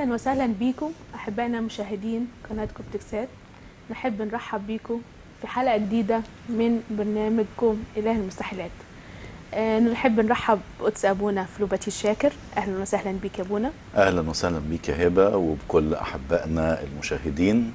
اهلا وسهلا بيكم احبائنا مشاهدين قناه كوبتكسات نحب نرحب بيكم في حلقه جديده من برنامجكم اله المستحيلات آه، نحب نرحب بقدس ابونا فلوباتي الشاكر اهلا وسهلا بيك يا ابونا اهلا وسهلا بيك يا هبه وبكل احبائنا المشاهدين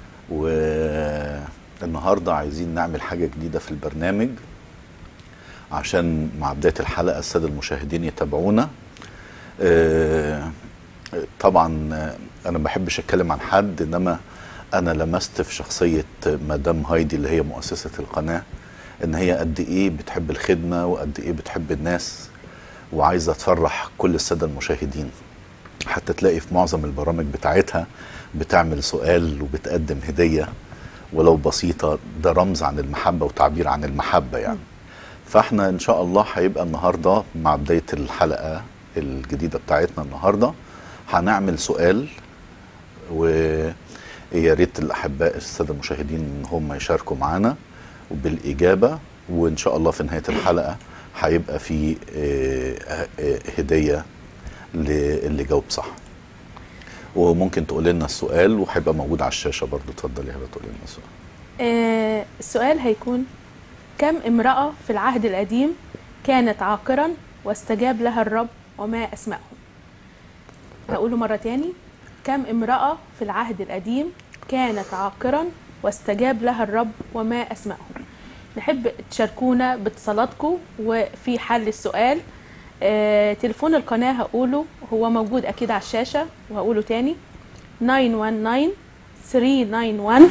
والنهارده عايزين نعمل حاجه جديده في البرنامج عشان مع بدايه الحلقه الساده المشاهدين يتابعونا آه، طبعا آه، انا ما بحبش اتكلم عن حد انما انا لمست في شخصيه مدام هايدي اللي هي مؤسسه القناه ان هي قد ايه بتحب الخدمه وقد ايه بتحب الناس وعايزه تفرح كل الساده المشاهدين حتى تلاقي في معظم البرامج بتاعتها بتعمل سؤال وبتقدم هديه ولو بسيطه ده رمز عن المحبه وتعبير عن المحبه يعني فاحنا ان شاء الله هيبقى النهارده مع بدايه الحلقه الجديده بتاعتنا النهارده هنعمل سؤال ويا ريت الاحباء الساده المشاهدين ان هم يشاركوا معانا وبالاجابه وان شاء الله في نهايه الحلقه هيبقى في آه، آه، هديه للي جاوب صح وممكن تقول لنا السؤال وهيبقى موجود على الشاشه برضو اتفضلي يا هبه تقول لنا السؤال آه، السؤال هيكون كم امراه في العهد القديم كانت عاقرا واستجاب لها الرب وما اسمائهم هقوله مره تاني كم امراه في العهد القديم كانت عاقرا واستجاب لها الرب وما اسمائهم نحب تشاركونا باتصالاتكم وفي حل السؤال آه، تليفون القناه هقوله هو موجود اكيد على الشاشه وهقوله تاني 919 391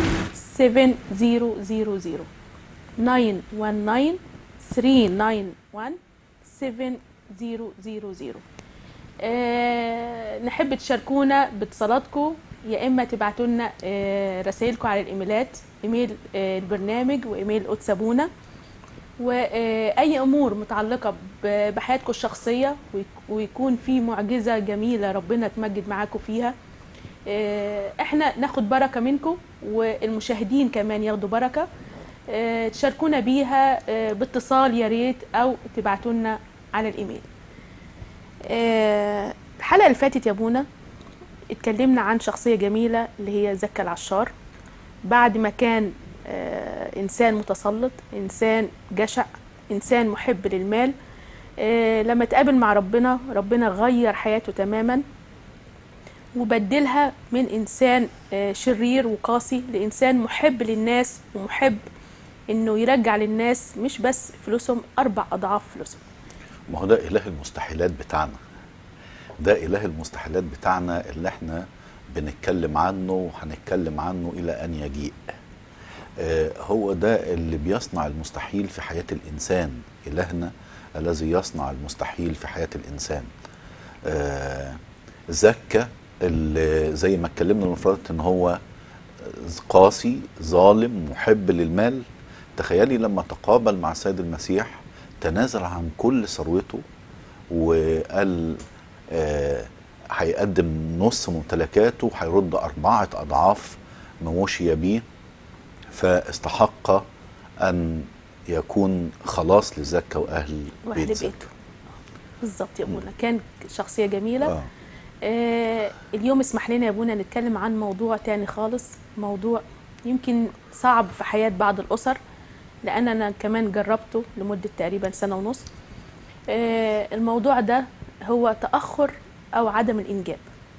7000 919 391 7000 آه، نحب تشاركونا باتصالاتكم يا اما تبعتوا لنا آه، رسائلكم على الايميلات ايميل آه، البرنامج وايميل قدسابونا واي امور متعلقه ب- بحياتكم الشخصيه ويك- ويكون في معجزه جميله ربنا تمجد معاكم فيها آه، احنا ناخد بركه منكم والمشاهدين كمان ياخدوا بركه آه، تشاركونا بيها آه، باتصال يا ريت او تبعتوا لنا على الايميل آه، الحلقه اللي فاتت يا ابونا اتكلمنا عن شخصيه جميله اللي هي زكا العشار بعد ما كان آه، انسان متسلط انسان جشع انسان محب للمال آه، لما تقابل مع ربنا ربنا غير حياته تماما وبدلها من انسان آه، شرير وقاسي لانسان محب للناس ومحب انه يرجع للناس مش بس فلوسهم اربع اضعاف فلوسهم ما هو ده اله المستحيلات بتاعنا ده اله المستحيلات بتاعنا اللي احنا بنتكلم عنه وهنتكلم عنه الى ان يجيء آه، هو ده اللي بيصنع المستحيل في حياة الإنسان إلهنا الذي يصنع المستحيل في حياة الإنسان آه، زكى اللي زي ما اتكلمنا المفروض ان هو قاسي ظالم محب للمال تخيلي لما تقابل مع السيد المسيح تنازل عن كل ثروته وقال آه، هيقدم نص ممتلكاته وهيرد أربعة أضعاف ما وشي بيه فاستحق أن يكون خلاص لزكا وأهل واهل بيت زكا بيته بالظبط يا ابونا كان شخصيه جميله آه. آه اليوم اسمح لنا يا ابونا نتكلم عن موضوع تاني خالص موضوع يمكن صعب في حياه بعض الاسر لان انا كمان جربته لمده تقريبا سنه ونص آه الموضوع ده هو تاخر او عدم الانجاب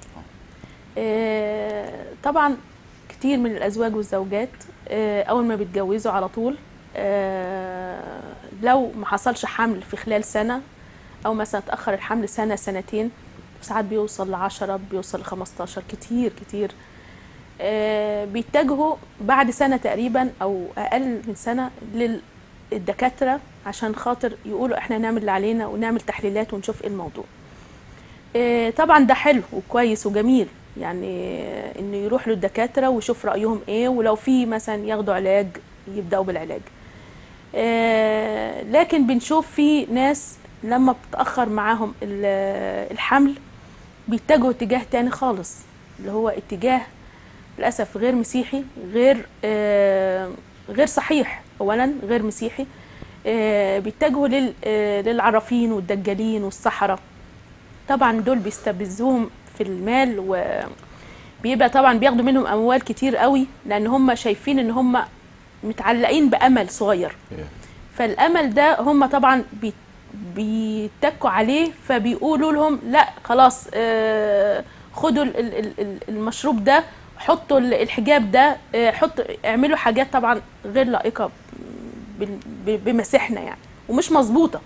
آه طبعا كتير من الازواج والزوجات آه اول ما بيتجوزوا على طول آه لو ما حصلش حمل في خلال سنه او مثلا تاخر الحمل سنه سنتين ساعات بيوصل لعشرة بيوصل لخمستاشر كتير كتير آه بيتجهوا بعد سنة تقريبا أو أقل من سنة للدكاترة عشان خاطر يقولوا إحنا نعمل اللي علينا ونعمل تحليلات ونشوف إيه الموضوع آه طبعا ده حلو وكويس وجميل يعني آه، إنه يروح للدكاترة ويشوف رأيهم إيه ولو في مثلا ياخدوا علاج يبدأوا بالعلاج آه، لكن بنشوف في ناس لما بتأخر معاهم ال- الحمل بيتجهوا اتجاه تاني خالص اللي هو اتجاه للأسف غير مسيحي غير آه، غير صحيح أولا غير مسيحي آه، بيتجهوا لل- آه، للعرافين والدجالين والسحرة طبعا دول بيستبزوهم في المال وبيبقى طبعا بياخدوا منهم اموال كتير قوي لان هم شايفين ان هم متعلقين بامل صغير فالامل ده هم طبعا بي- بيتكوا عليه فبيقولوا لهم لا خلاص آه، خدوا ال- ال- ال- ال- المشروب ده حطوا ال- الحجاب ده آه، حطوا اعملوا حاجات طبعا غير لائقه بال- ب- بمسيحنا يعني ومش مظبوطه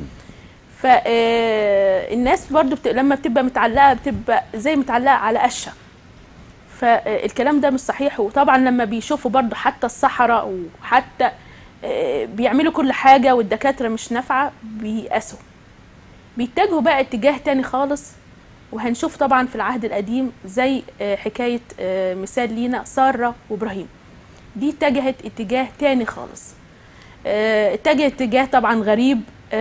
فالناس برضو بت... لما بتبقى متعلقه بتبقى زي متعلقه على قشه فالكلام ده مش صحيح وطبعا لما بيشوفوا برضو حتى الصحراء وحتى آه، بيعملوا كل حاجه والدكاتره مش نافعه بييأسوا بيتجهوا بقى اتجاه تاني خالص وهنشوف طبعا في العهد القديم زي آه، حكايه آه، مثال لينا ساره وابراهيم دي اتجهت اتجاه تاني خالص آه، اتجه اتجاه طبعا غريب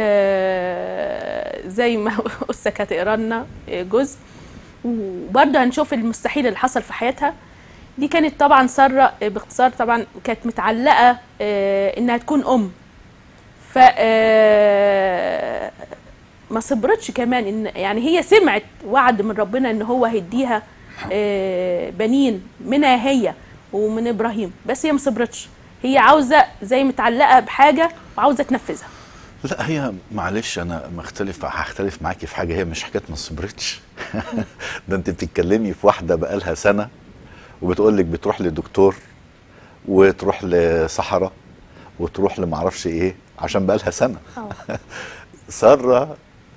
آه، زي ما أسة كانت تقرا لنا آه، جزء وبرضه هنشوف المستحيل اللي حصل في حياتها دي كانت طبعا سارة آه، باختصار طبعا كانت متعلقة آه، انها تكون ام ف آه، ما صبرتش كمان ان يعني هي سمعت وعد من ربنا ان هو هيديها آه، بنين منها هي ومن ابراهيم بس هي ما صبرتش هي عاوزه زي متعلقه بحاجه وعاوزه تنفذها لا هي معلش انا مختلف هختلف معاكي في حاجه هي مش حكايه ما صبرتش ده انت بتتكلمي في واحده بقالها سنه وبتقول لك بتروح لدكتور وتروح لصحراء وتروح لمعرفش ايه عشان بقالها سنه ساره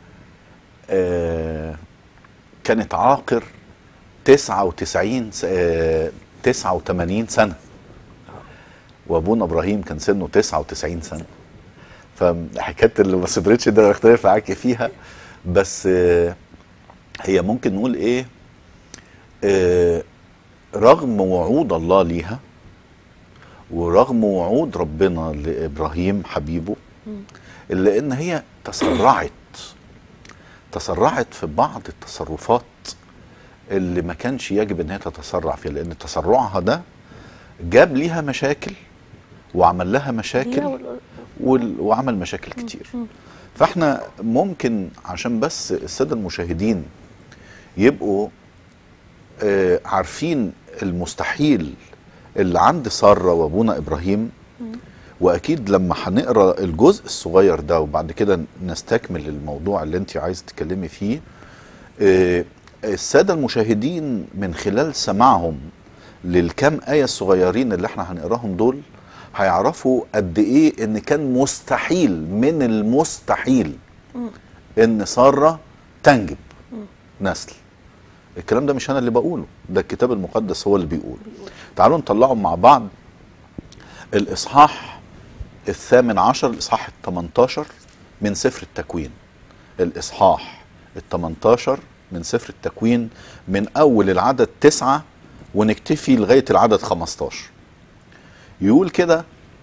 آه كانت عاقر 99 س- آه 89 سنه وابونا ابراهيم كان سنه 99 سنه فحكايه اللي ما صبرتش ده اختلف معاكي فيها بس آه، هي ممكن نقول ايه آه، رغم وعود الله ليها ورغم وعود ربنا لابراهيم حبيبه الا ان هي تسرعت تسرعت في بعض التصرفات اللي ما كانش يجب ان هي تتسرع فيها لان تسرعها ده جاب ليها مشاكل وعمل لها مشاكل هي وال- وعمل مشاكل كتير فاحنا ممكن عشان بس الساده المشاهدين يبقوا آه، عارفين المستحيل اللي عند ساره وابونا ابراهيم واكيد لما هنقرا الجزء الصغير ده وبعد كده نستكمل الموضوع اللي انت عايز تتكلمي فيه آه، الساده المشاهدين من خلال سماعهم للكام ايه الصغيرين اللي احنا هنقراهم دول هيعرفوا قد ايه ان كان مستحيل من المستحيل ان ساره تنجب نسل الكلام ده مش انا اللي بقوله ده الكتاب المقدس هو اللي بيقول تعالوا نطلعهم مع بعض الاصحاح الثامن عشر الاصحاح الثمنتاشر من سفر التكوين الاصحاح الثمنتاشر من سفر التكوين من اول العدد تسعة ونكتفي لغاية العدد 15 يقول كده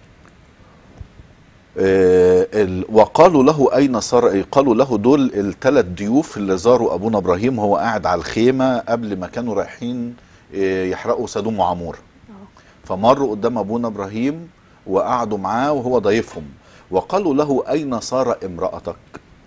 آه، ال- وقالوا له اين صار قالوا له دول الثلاث ضيوف اللي زاروا ابونا ابراهيم وهو قاعد على الخيمه قبل ما كانوا رايحين آه، يحرقوا سدوم وعمور فمروا قدام ابونا ابراهيم وقعدوا معاه وهو ضيفهم وقالوا له اين صار امراتك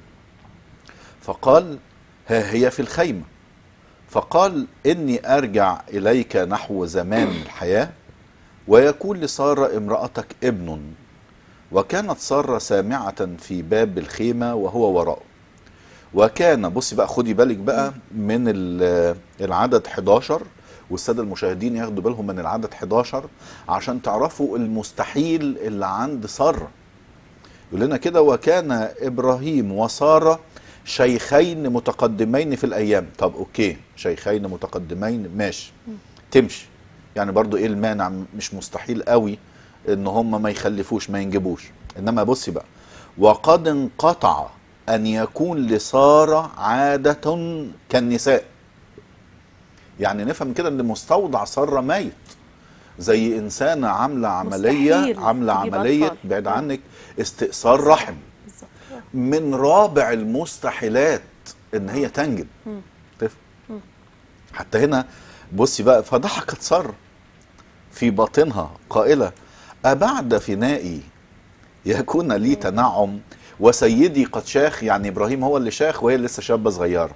فقال ها هي في الخيمه فقال اني ارجع اليك نحو زمان الحياه ويكون لساره امراتك ابن وكانت ساره سامعه في باب الخيمه وهو وراءه وكان بصي بقى خدي بالك بقى من ال- العدد 11 والساده المشاهدين ياخدوا بالهم من العدد 11 عشان تعرفوا المستحيل اللي عند ساره يقول لنا كده وكان ابراهيم وساره شيخين متقدمين في الايام طب اوكي شيخين متقدمين ماشي تمشي يعني برضو ايه المانع مش مستحيل قوي ان هم ما يخلفوش ما ينجبوش انما بصي بقى وقد انقطع ان يكون لساره عاده كالنساء يعني نفهم كده ان مستودع ساره ميت زي انسانه عامله عمليه مستحيل عامله تجيب عمليه أطفال. بعيد آه. عنك استئصال رحم بالظبط من رابع المستحيلات ان هي تنجب طفل حتى هنا بصي بقى فضحكت ساره في باطنها قائله أبعد فنائي يكون لي تنعم وسيدي قد شاخ يعني ابراهيم هو اللي شاخ وهي لسه شابه صغيره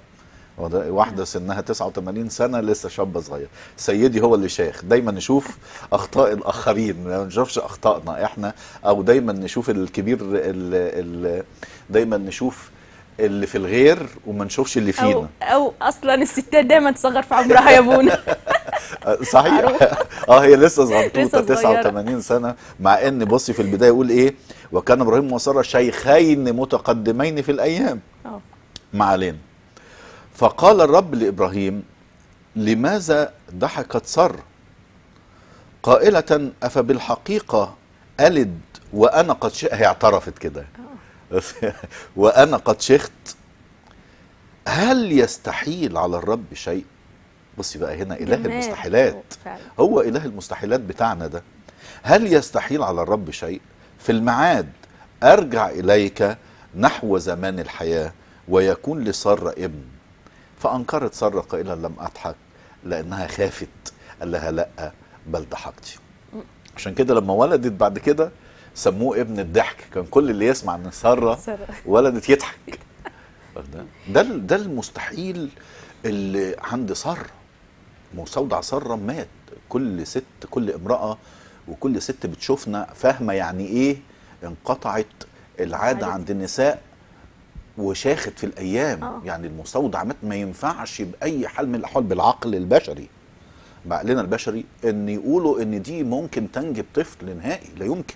هو ده واحدة سنها 89 سنة لسه شابة صغيرة سيدي هو اللي شيخ دايما نشوف أخطاء الآخرين ما نشوفش أخطائنا إحنا أو دايما نشوف الكبير ال ال دايما نشوف اللي في الغير وما نشوفش اللي او فينا او اصلا الستات دايما تصغر في عمرها يا ابونا صحيح اه هي لسه صغنطوطه لسه صغيرة. 89 سنه مع ان بصي في البدايه يقول ايه وكان ابراهيم وساره شيخين متقدمين في الايام اه ما علينا فقال الرب لابراهيم لماذا ضحكت ساره قائله افبالحقيقه الد وانا قد ش... هي اعترفت كده وانا قد شخت هل يستحيل على الرب شيء بصي بقى هنا اله جمال. المستحيلات فعلا. هو اله المستحيلات بتاعنا ده هل يستحيل على الرب شيء في الميعاد ارجع اليك نحو زمان الحياه ويكون لساره ابن فانكرت ساره قائلا لم اضحك لانها خافت قال لها لا بل ضحكتي عشان كده لما ولدت بعد كده سموه ابن الضحك كان كل اللي يسمع ان ساره سارة. ولدت يضحك ده ده ال- ده المستحيل اللي عند ساره مستودع ساره مات كل ست كل امراه وكل ست بتشوفنا فاهمه يعني ايه انقطعت العاده عادة. عند النساء وشاخت في الايام آه. يعني المستودع مات ما ينفعش باي حال من الاحوال بالعقل البشري بعقلنا البشري ان يقولوا ان دي ممكن تنجب طفل نهائي لا يمكن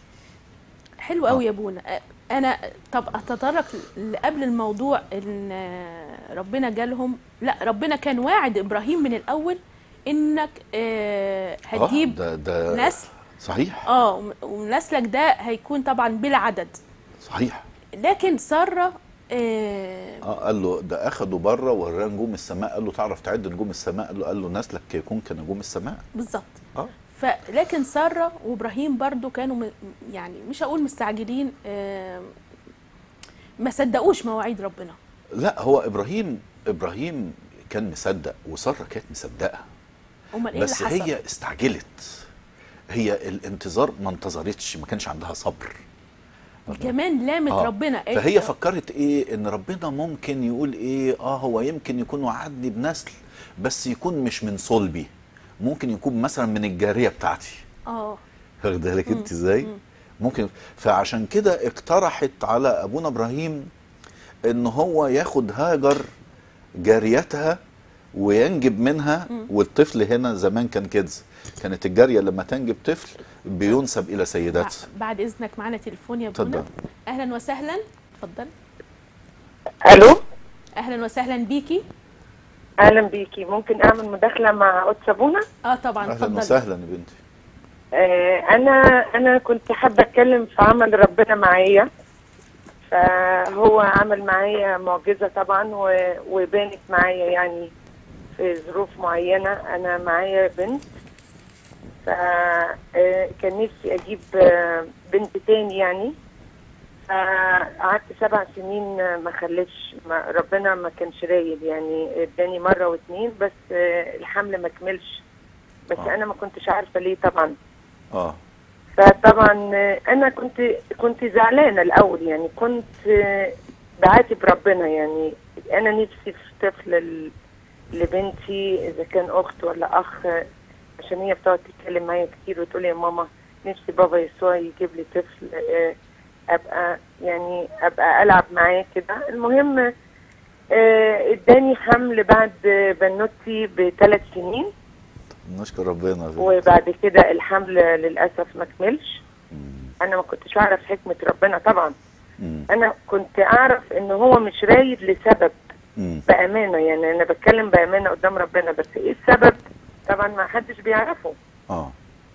حلو قوي يا ابونا انا طب اتطرق ل- قبل الموضوع ان ربنا جالهم لا ربنا كان واعد ابراهيم من الاول انك آه، هتجيب آه ده ده نسل صحيح اه وم- ونسلك ده هيكون طبعا بلا عدد صحيح لكن ساره آه، اه قال له ده اخده بره وراه نجوم السماء قال له تعرف تعد نجوم السماء قال له قال له نسلك يكون كنجوم السماء بالظبط اه فلكن ساره وابراهيم برضو كانوا م- يعني مش هقول مستعجلين آه، ما صدقوش مواعيد ربنا لا هو ابراهيم ابراهيم كان مصدق وساره كانت مصدقه امال ايه بس اللي حصل هي استعجلت هي الانتظار ما انتظرتش ما كانش عندها صبر كمان لامت آه. ربنا إيه؟ فهي فكرت ايه ان ربنا ممكن يقول ايه اه هو يمكن يكون وعدني بنسل بس يكون مش من صلبي ممكن يكون مثلا من الجاريه بتاعتي اه واخد بالك انت ازاي ممكن فعشان كده اقترحت على ابونا ابراهيم ان هو ياخد هاجر جاريتها وينجب منها والطفل هنا زمان كان كده كانت الجاريه لما تنجب طفل بينسب الى سيداتها بع- بعد اذنك معانا تليفون يا ابونا اتفضل. اهلا وسهلا اتفضل الو اهلا وسهلا بيكي اهلا بيكي ممكن اعمل مداخله مع قدس ابونا اه طبعا اهلا اتفضل وسهلا يا بنتي آه انا انا كنت حابه اتكلم في عمل ربنا معايا فهو عمل معايا معجزه طبعا و- وبانت معايا يعني في ظروف معينه انا معايا بنت فكان نفسي اجيب آه، بنت تاني يعني فقعدت سبع سنين ما خلفش ما ربنا ما كانش رايد يعني اداني مره واتنين بس آه، الحمل ما كملش بس آه. انا ما كنتش عارفه ليه طبعا اه فطبعا آه، انا كنت كنت زعلانه الاول يعني كنت آه، بعاتب ربنا يعني انا نفسي في طفل ل- لبنتي اذا كان اخت ولا اخ آه، عشان هي بتقعد تتكلم معايا كتير وتقول لي يا ماما نفسي بابا يسوع يجيب لي طفل آه، ابقى يعني ابقى العب معاه كده المهم آه، اداني حمل بعد بنوتي بثلاث سنين نشكر ربنا يا بنتي. وبعد كده الحمل للاسف ما كملش مم. انا ما كنتش اعرف حكمه ربنا طبعا مم. انا كنت اعرف ان هو مش رايد لسبب مم. بامانه يعني انا بتكلم بامانه قدام ربنا بس ايه السبب طبعا ما حدش بيعرفه اه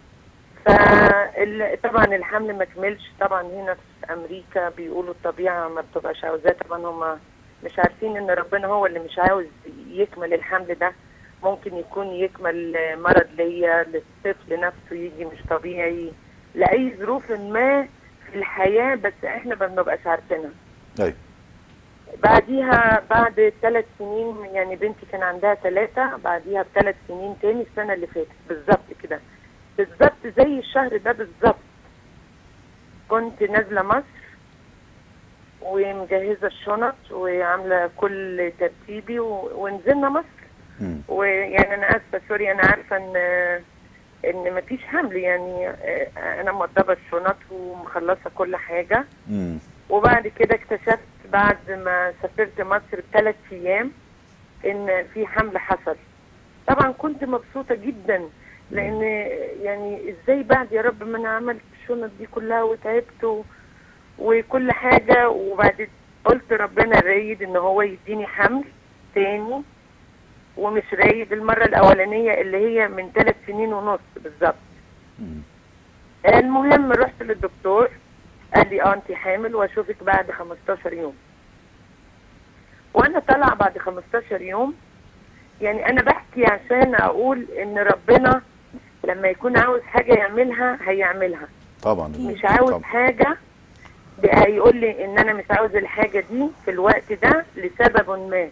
فطبعا الحمل ما كملش طبعا هنا في امريكا بيقولوا الطبيعه ما بتبقاش عاوزاه طبعا هم مش عارفين ان ربنا هو اللي مش عاوز يكمل الحمل ده ممكن يكون يكمل مرض ليا للطفل نفسه يجي مش طبيعي لاي ظروف ما في الحياه بس احنا ما بنبقاش عارفينها ايوه بعديها بعد ثلاث سنين يعني بنتي كان عندها ثلاثة بعديها بثلاث سنين تاني السنة اللي فاتت بالظبط كده بالظبط زي الشهر ده بالظبط كنت نازلة مصر ومجهزه الشنط وعامله كل ترتيبي و... ونزلنا مصر مم. ويعني انا اسفه سوري انا عارفه ان ان مفيش حمل يعني آه، انا موضبه الشنط ومخلصه كل حاجه مم. وبعد كده اكتشفت بعد ما سافرت مصر بثلاث ايام ان في حمل حصل طبعا كنت مبسوطه جدا لان يعني ازاي بعد يا رب ما انا عملت الشنط دي كلها وتعبت و- وكل حاجه وبعد قلت ربنا رايد ان هو يديني حمل تاني ومش رايد المره الاولانيه اللي هي من ثلاث سنين ونص بالظبط مم. المهم رحت للدكتور قال لي اه انت حامل واشوفك بعد 15 يوم وانا طالعه بعد 15 يوم يعني انا بحكي عشان اقول ان ربنا لما يكون عاوز حاجه يعملها هيعملها طبعا مش عاوز طبعا. حاجه بقى يقول لي ان انا مش عاوز الحاجه دي في الوقت ده لسبب ما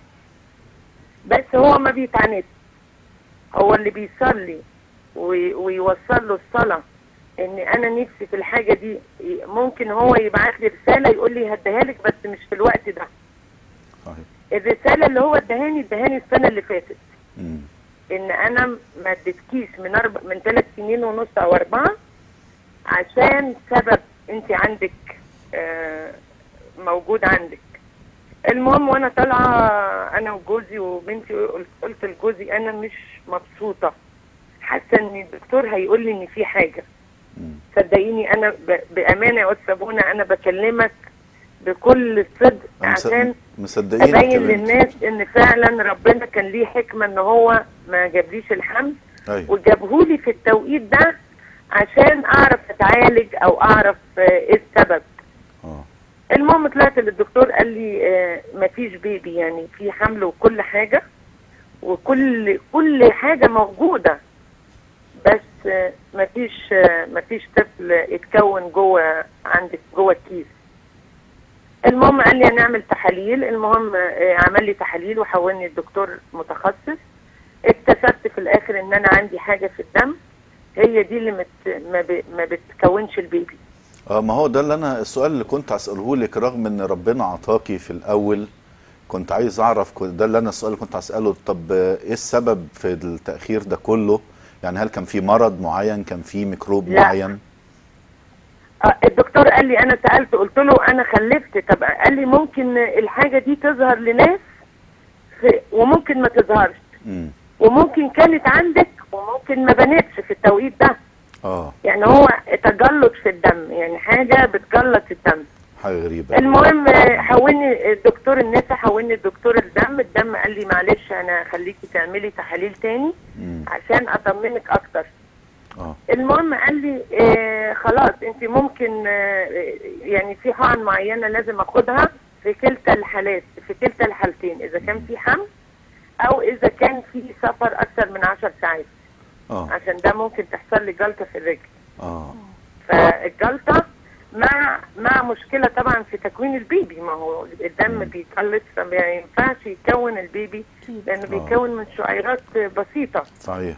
بس هو ما بيتعنت هو اللي بيصلي وي- ويوصل له الصلاه ان انا نفسي في الحاجه دي ممكن هو يبعت لي رساله يقول لي هديها لك بس مش في الوقت ده صحيح الرساله اللي هو ادهاني ادهاني السنه اللي فاتت مم. ان انا ما اديتكيش من اربع من ثلاث سنين ونص او اربعه عشان سبب انت عندك آه، موجود عندك المهم وانا طالعه انا وجوزي وبنتي قلت- قلت لجوزي انا مش مبسوطه حاسه ان الدكتور هيقول لي ان في حاجه مم. صدقيني انا ب- بامانه يا استاذ بونا انا بكلمك بكل صدق أنا مص- عشان مصدقينك ابين يا بنتي. للناس ان فعلا ربنا كان ليه حكمه ان هو ما جابليش الحمل ايوه وجابهولي في التوقيت ده عشان اعرف اتعالج او اعرف آه، ايه السبب اه المهم طلعت للدكتور قال لي آه، مفيش بيبي يعني في حمل وكل حاجه وكل كل حاجه موجوده بس آه، مفيش آه، مفيش طفل اتكون جوه عندك جوه الكيس المهم قال لي هنعمل تحاليل المهم آه، عمل لي تحاليل وحولني الدكتور متخصص اكتشفت في الاخر ان انا عندي حاجه في الدم هي دي اللي مت ما, ب... ما بتكونش البيبي اه ما هو ده اللي انا السؤال اللي كنت هساله لك رغم ان ربنا عطاكي في الاول كنت عايز اعرف كنت- ده اللي انا السؤال اللي كنت هساله طب آه، ايه السبب في التاخير ده كله يعني هل كان في مرض معين كان في ميكروب لا. معين آه، الدكتور قال لي انا سالت قلت له انا خلفت طب قال لي ممكن الحاجه دي تظهر لناس في وممكن ما تظهرش امم وممكن كانت عندك وممكن ما بنتش في التوقيت ده اه يعني هو تجلط في الدم يعني حاجه بتجلط الدم حاجه غريبه المهم آه، حولني الدكتور النسا حولني الدكتور الدم الدم قال لي معلش انا خليكي تعملي تحاليل تاني امم عشان اطمنك اكتر اه المهم قال لي آه خلاص انت ممكن آه يعني في حقن معينه لازم اخدها في كلتا الحالات في كلتا الحالتين اذا كان في حمل او اذا كان في سفر اكثر من 10 ساعات اه عشان ده ممكن تحصل لي جلطه في الرجل اه فالجلطه مع مع مشكله طبعا في تكوين البيبي ما هو الدم بيتقلص فما ينفعش يكون البيبي أكيد. لانه آه. بيكون من شعيرات بسيطه صحيح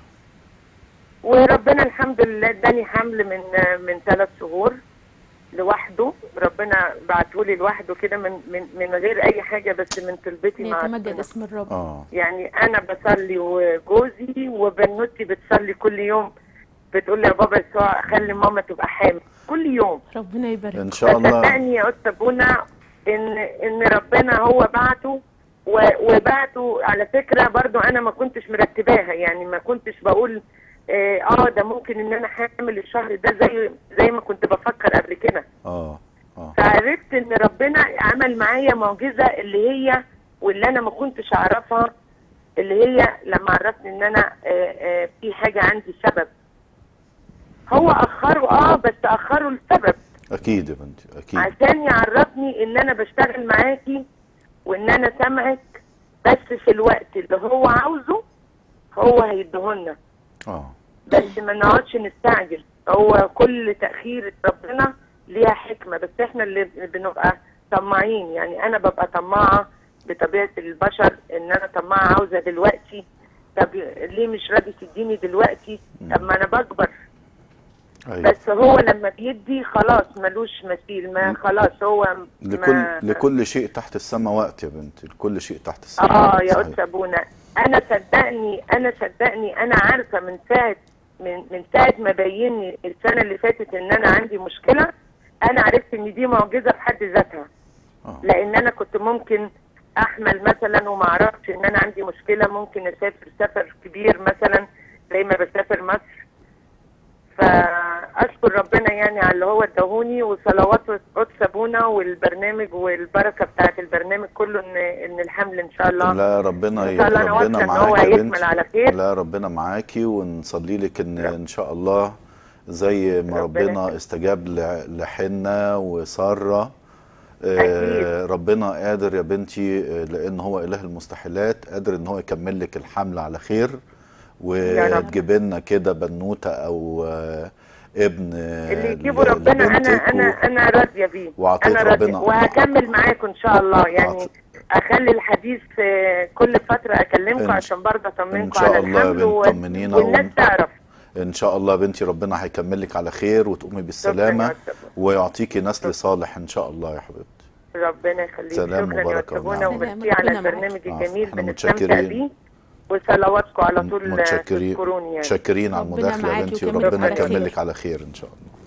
وربنا الحمد لله اداني حمل من من ثلاث شهور لوحده ربنا بعته لي لوحده كده من من من غير اي حاجه بس من طلبتي مع يتمجد ربنا. اسم الرب اه يعني انا بصلي وجوزي وبنوتي بتصلي كل يوم بتقول لي يا بابا يسوع خلي ماما تبقى حامل كل يوم ربنا يبارك ان شاء الله فصدقني يا استاذ بونا ان ان ربنا هو بعته و- وبعته على فكره برضو انا ما كنتش مرتباها يعني ما كنتش بقول اه آه، ده ممكن ان انا حامل الشهر ده زي زي ما كنت بفكر قبل كده اه اه فعرفت ان ربنا عمل معايا معجزه اللي هي واللي انا ما كنتش اعرفها اللي هي لما عرفني ان انا آه، آه، في حاجه عندي سبب هو اخره اه بس اخره لسبب اكيد يا بنتي اكيد عشان يعرفني ان انا بشتغل معاكي وان انا سامعك بس في الوقت اللي هو عاوزه هو هيديهولنا اه بس ما نقعدش نستعجل هو كل تأخير ربنا ليها حكمة بس احنا اللي بنبقى طماعين يعني انا ببقى طماعة بطبيعة البشر ان انا طماعة عاوزة دلوقتي طب ليه مش راضي تديني دلوقتي طب ما انا بكبر أيوة. بس هو لما بيدي خلاص ملوش مثيل ما خلاص هو لكل ما لكل شيء تحت السماء وقت يا بنتي لكل شيء تحت السماء اه وقت. يا صحيح. قدس ابونا انا صدقني انا صدقني انا عارفه من ساعه من من ساعه ما بيني السنه اللي فاتت ان انا عندي مشكله انا عرفت ان دي معجزه في حد ذاتها آه. لان انا كنت ممكن احمل مثلا وما اعرفش ان انا عندي مشكله ممكن اسافر سفر كبير مثلا زي ما بسافر مصر فاشكر ربنا يعني على اللي هو اداهوني وصلوات قدس ابونا والبرنامج والبركه بتاعت البرنامج كله ان ان الحمل ان شاء الله لا ربنا إن شاء الله أنا ربنا واثقة إن هو معاكي يا هيكمل بنتي على خير. لا ربنا معاكي ونصلي لك ان ان شاء الله زي ما ربنا ربنا يخليك. استجاب ل- لحنة وسارة آه، ربنا قادر يا بنتي آه، لان هو اله المستحيلات قادر ان هو يكمل لك الحمل على خير يا رب. وتجيب لنا كده بنوته او آه، ابن آه، اللي يجيبه ل- ربنا انا لبنتك انا و- انا راضيه بيه وعطية انا راضيه ربنا. وهكمل معاكم ان شاء الله يعني عط- اخلي الحديث آه، كل فتره اكلمكم إن- عشان برضه إن اطمنكم شاء على الله يا الحمل بنت و- طمنينا والناس ون- تعرف ان شاء الله يا بنتي ربنا هيكمل لك على خير وتقومي بالسلامه شكراً يا أستاذ. ويعطيكي نسل صالح ان شاء الله يا حبيبتي ربنا يخليك سلام شكرا يا وبركة أستاذ ونعم. وميرسي سلام، على ربنا معاك. البرنامج عفو. الجميل إحنا بنستمتع متشكرين. بيه وصلواتكم على طول متشكرين تذكروني يعني متشكرين على ربنا المداخله يا معاكي بنتي ويكملك وربنا على خير. يكملك على خير ان شاء الله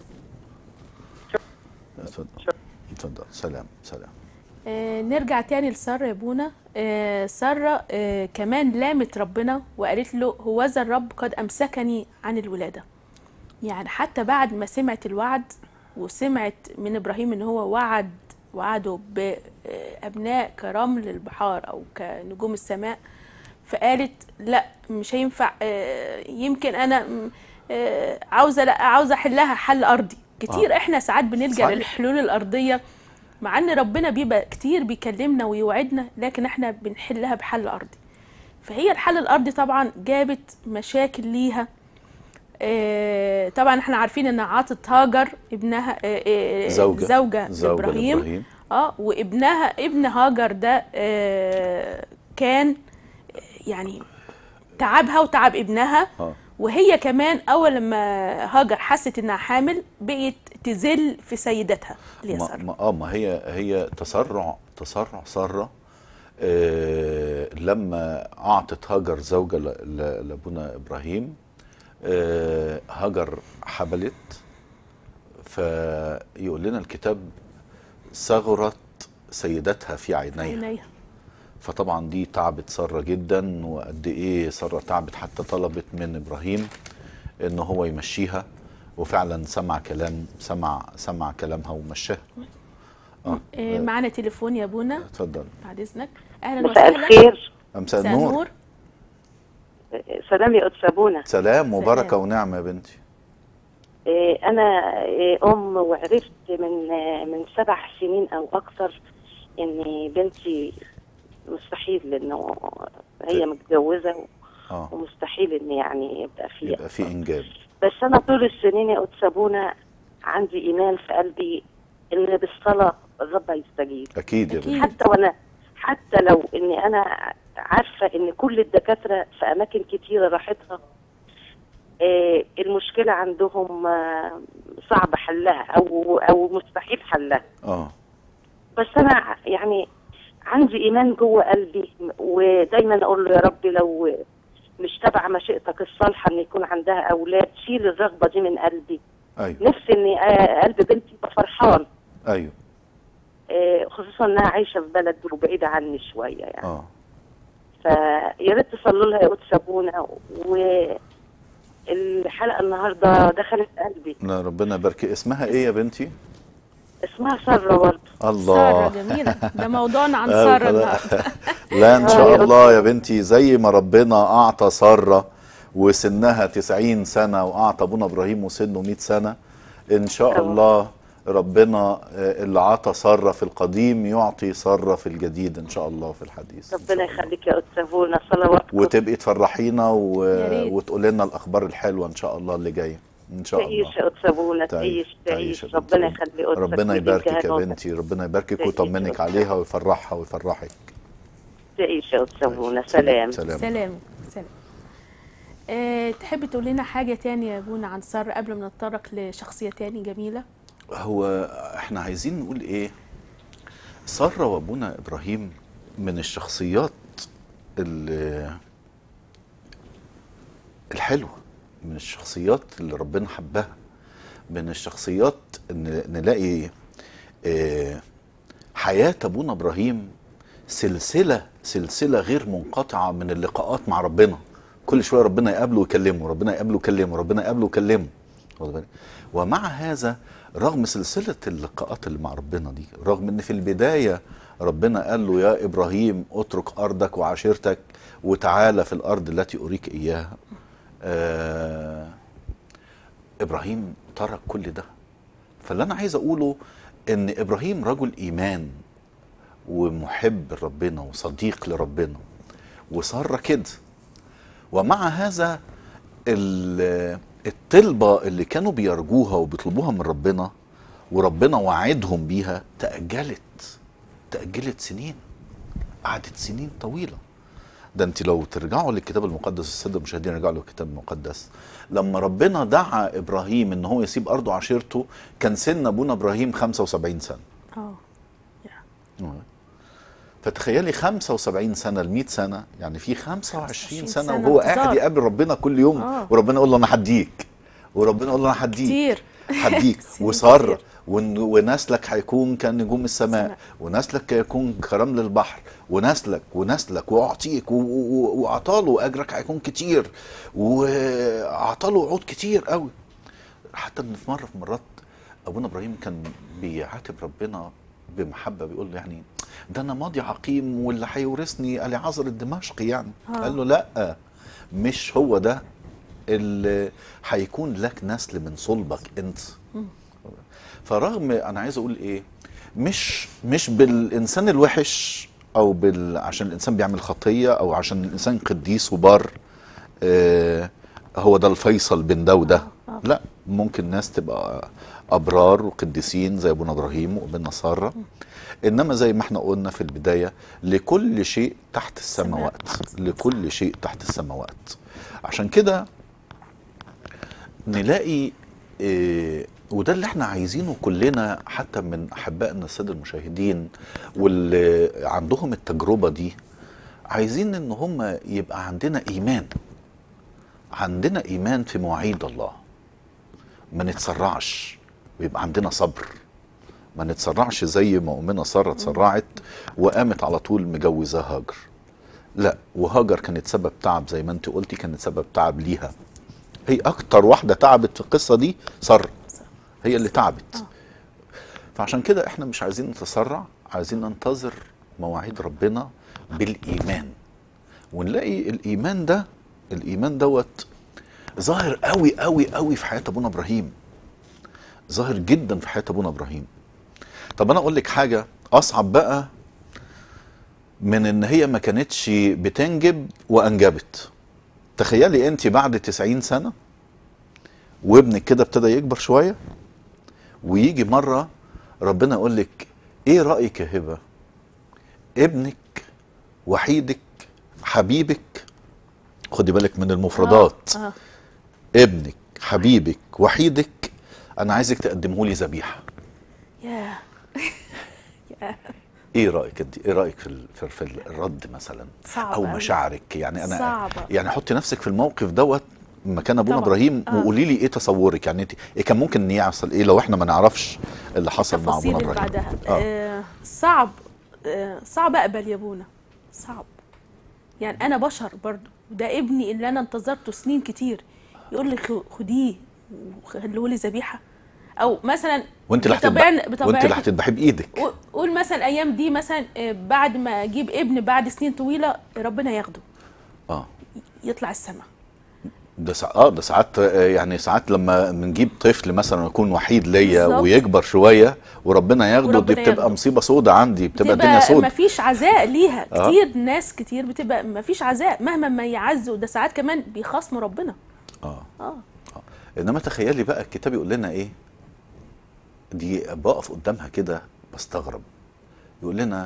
اتفضل اتفضل سلام سلام آه، نرجع تاني لسارة يا بونا آه، سارة آه، كمان لامت ربنا وقالت له هوذا الرب قد أمسكني عن الولادة يعني حتى بعد ما سمعت الوعد وسمعت من إبراهيم إن هو وعد وعده بأبناء كرمل البحار أو كنجوم السماء فقالت لا مش هينفع آه، يمكن أنا م، آه، عاوزة لا عاوزة أحلها حل أرضي كتير آه. إحنا ساعات بنلجأ صحيح. للحلول الأرضية مع ان ربنا بيبقى كتير بيكلمنا ويوعدنا لكن احنا بنحلها بحل ارضي فهي الحل الارضي طبعا جابت مشاكل ليها آه، طبعا احنا عارفين ان عاطت هاجر ابنها آه، آه، زوجة. زوجة, زوجة ابراهيم لإبراهيم. اه وابنها ابن هاجر ده آه، كان يعني تعبها وتعب ابنها اه وهي كمان اول لما هاجر حست انها حامل بقت تذل في سيدتها اللي هي ما, سارة. ما اه ما هي هي تسرع تسرع ساره آه لما اعطت هاجر زوجه ل- ل- لابونا ابراهيم آه هاجر حبلت فيقول لنا الكتاب صغرت سيدتها في عينيها عينيها فطبعا دي تعبت ساره جدا وقد ايه ساره تعبت حتى طلبت من ابراهيم ان هو يمشيها وفعلا سمع كلام سمع سمع كلامها ومشاها اه آه، معانا تليفون يا بونا اتفضل بعد اذنك اهلا مساء وسهلا الخير امساء مساء النور النور سلام يا قدس ابونا سلام وبركه سلام. ونعمه يا بنتي إيه، انا إيه، ام وعرفت من آه، من سبع سنين او اكثر ان بنتي مستحيل انه هي متجوزه اه ومستحيل ان يعني يبقى في يبقى في انجاب بس انا طول السنين يا قدس ابونا عندي ايمان في قلبي ان بالصلاه الرب هيستجيب اكيد يا أكيد. بنتي حتى وانا حتى لو اني انا عارفه ان كل الدكاتره في اماكن كتيره راحتها آه، المشكله عندهم آه، صعب حلها او او مستحيل حلها اه بس انا يعني عندي ايمان جوه قلبي ودايما اقول له يا رب لو مش تبع مشيئتك الصالحه ان يكون عندها اولاد شيل الرغبه دي من قلبي ايوه نفسي ان آه، قلب بنتي يبقى فرحان ايوه آه، خصوصا انها عايشه في بلد وبعيده عني شويه يعني اه فيا ريت تصلوا لها يا قدس ابونا والحلقه النهارده دخلت قلبي لا ربنا يبارك اسمها ايه يا بنتي اسمها ساره برضه سارة الله جميلة ده موضوعنا عن آه، سارة خلاص. النهارده لا ان آه، شاء يا الله يا بنتي زي ما ربنا اعطى ساره وسنها 90 سنه واعطى ابونا ابراهيم وسنه 100 سنه ان شاء آه. الله ربنا آه، اللي عطى ساره في القديم يعطي ساره في الجديد ان شاء الله في الحديث إن شاء ربنا الله. يخليك يا قدس ابونا صلواتكم وتبقي تفرحينا و... يا ريت. وتقول لنا الاخبار الحلوه ان شاء الله اللي جايه ان شاء الله تعيش يا قدس ابونا تعيش تعيش تعيش يا بنتي. ربنا يخلي قدسك ربنا ويديك يباركك يا هنوتك. بنتي ربنا يباركك تعيش ويطمنك يا عليها ويفرحها ويفرحك تعيش يا قدس ابونا سلام سلام سلام سلام أه تحب تقول لنا حاجة تانية يا بونا عن سارة قبل ما نتطرق لشخصية تاني جميلة هو احنا عايزين نقول ايه سارة وابونا ابراهيم من الشخصيات ال- الحلوة من الشخصيات اللي ربنا حبها من الشخصيات ان نلاقي اه، حياة ابونا ابراهيم سلسلة سلسلة غير منقطعة من اللقاءات مع ربنا كل شوية ربنا يقابله ويكلمه ربنا يقابله ويكلمه ربنا يقابله ويكلمه واخد بالك؟ ومع هذا رغم سلسلة اللقاءات اللي مع ربنا دي رغم ان في البداية ربنا قال له يا ابراهيم اترك ارضك وعشيرتك وتعالى في الارض التي اريك اياها آه ابراهيم ترك كل ده فاللي انا عايز اقوله ان ابراهيم رجل ايمان ومحب لربنا وصديق لربنا وساره كده ومع هذا ال- الطلبه اللي كانوا بيرجوها وبيطلبوها من ربنا وربنا وعدهم بيها تاجلت تاجلت سنين قعدت سنين طويله ده انت لو ترجعوا للكتاب المقدس الساده المشاهدين يرجعوا للكتاب المقدس لما ربنا دعا ابراهيم ان هو يسيب ارضه وعشيرته كان سن ابونا ابراهيم 75 سنه اه فتخيلي 75 سنه ل 100 سنه يعني في 25 25 سنه سنة وهو انتظار. قاعد يقابل ربنا كل يوم آه. وربنا يقول له انا هديك وربنا يقول له انا هديك كتير هديك سنين وساره كتير. ون- ونسلك هيكون كنجوم السماء السماء. ونسلك يكون كرمل البحر ونسلك ونسلك واعطيك و- و- واعطاله اجرك هيكون كتير واعطاله وعود كتير قوي حتى ان في مره في مرات ابونا ابراهيم كان بيعاتب ربنا بمحبه بيقول له يعني ده انا ماضي عقيم واللي هيورثني اليعازر الدمشقي يعني آه. قال له لا مش هو ده اللي هيكون لك نسل من صلبك انت فرغم انا عايز اقول ايه مش مش بالانسان الوحش او بال عشان الانسان بيعمل خطيه او عشان الانسان قديس وبار آه هو ده الفيصل بين ده وده آه. لا ممكن ناس تبقى ابرار وقديسين زي ابونا ابراهيم وابن ساره انما زي ما احنا قلنا في البدايه لكل شيء تحت السماوات السماء. لكل شيء تحت السماوات عشان كده نلاقي إيه وده اللي احنا عايزينه كلنا حتى من احبائنا الساده المشاهدين واللي عندهم التجربه دي عايزين ان هم يبقى عندنا ايمان عندنا ايمان في مواعيد الله ما نتسرعش ويبقى عندنا صبر ما نتسرعش زي ما امنا ساره اتسرعت وقامت على طول مجوزاه هاجر لا وهاجر كانت سبب تعب زي ما انت قلتي كانت سبب تعب ليها هي اكتر واحده تعبت في القصه دي ساره هي اللي تعبت فعشان كده احنا مش عايزين نتسرع عايزين ننتظر مواعيد ربنا بالايمان ونلاقي الايمان ده الايمان دوت ظاهر قوي قوي قوي في حياه ابونا ابراهيم ظاهر جدا في حياه ابونا ابراهيم طب انا اقول لك حاجه اصعب بقى من ان هي ما كانتش بتنجب وانجبت تخيلي انت بعد 90 سنه وابنك كده ابتدى يكبر شويه ويجي مره ربنا يقول لك ايه رايك يا هبه ابنك وحيدك حبيبك خدي بالك من المفردات آه. آه. ابنك حبيبك وحيدك انا عايزك تقدمه لي ذبيحه ياه ياه ايه رايك انت ايه رايك في ال- في, في الرد مثلا صعب او أوي. مشاعرك يعني انا صعبة. يعني حطي نفسك في الموقف دوت مكان ابونا طبعا. ابراهيم آه. وقولي لي ايه تصورك يعني انت إيه كان ممكن يحصل ايه لو احنا ما نعرفش اللي حصل مع التفاصيل ابونا اللي ابراهيم بعدها آه. آه. صعب آه. صعب اقبل يا ابونا صعب يعني انا بشر برضو ده ابني اللي انا انتظرته سنين كتير يقول لي خ- خديه وخليه لي ذبيحه او مثلا وانت اللي بطبيعة- هتذبح وانت اللي بطبيعة- هتذبحي بايدك قول- قول مثلا الايام دي مثلا آه، بعد ما اجيب ابن بعد سنين طويله ربنا ياخده اه يطلع السماء ده سا... اه ده ساعات آه، يعني ساعات لما بنجيب طفل مثلا يكون وحيد ليا بالظبط. ويكبر شويه وربنا ياخده دي وربنا بتبقى ياخده. مصيبه سودة عندي بتبقى الدنيا تبقى سودة مفيش عزاء ليها آه. كتير ناس كتير بتبقى مفيش عزاء مهما ما يعزوا ده ساعات كمان بيخاصموا ربنا اه اه انما تخيلي بقى الكتاب يقول لنا ايه دي بقف قدامها كده بستغرب يقول لنا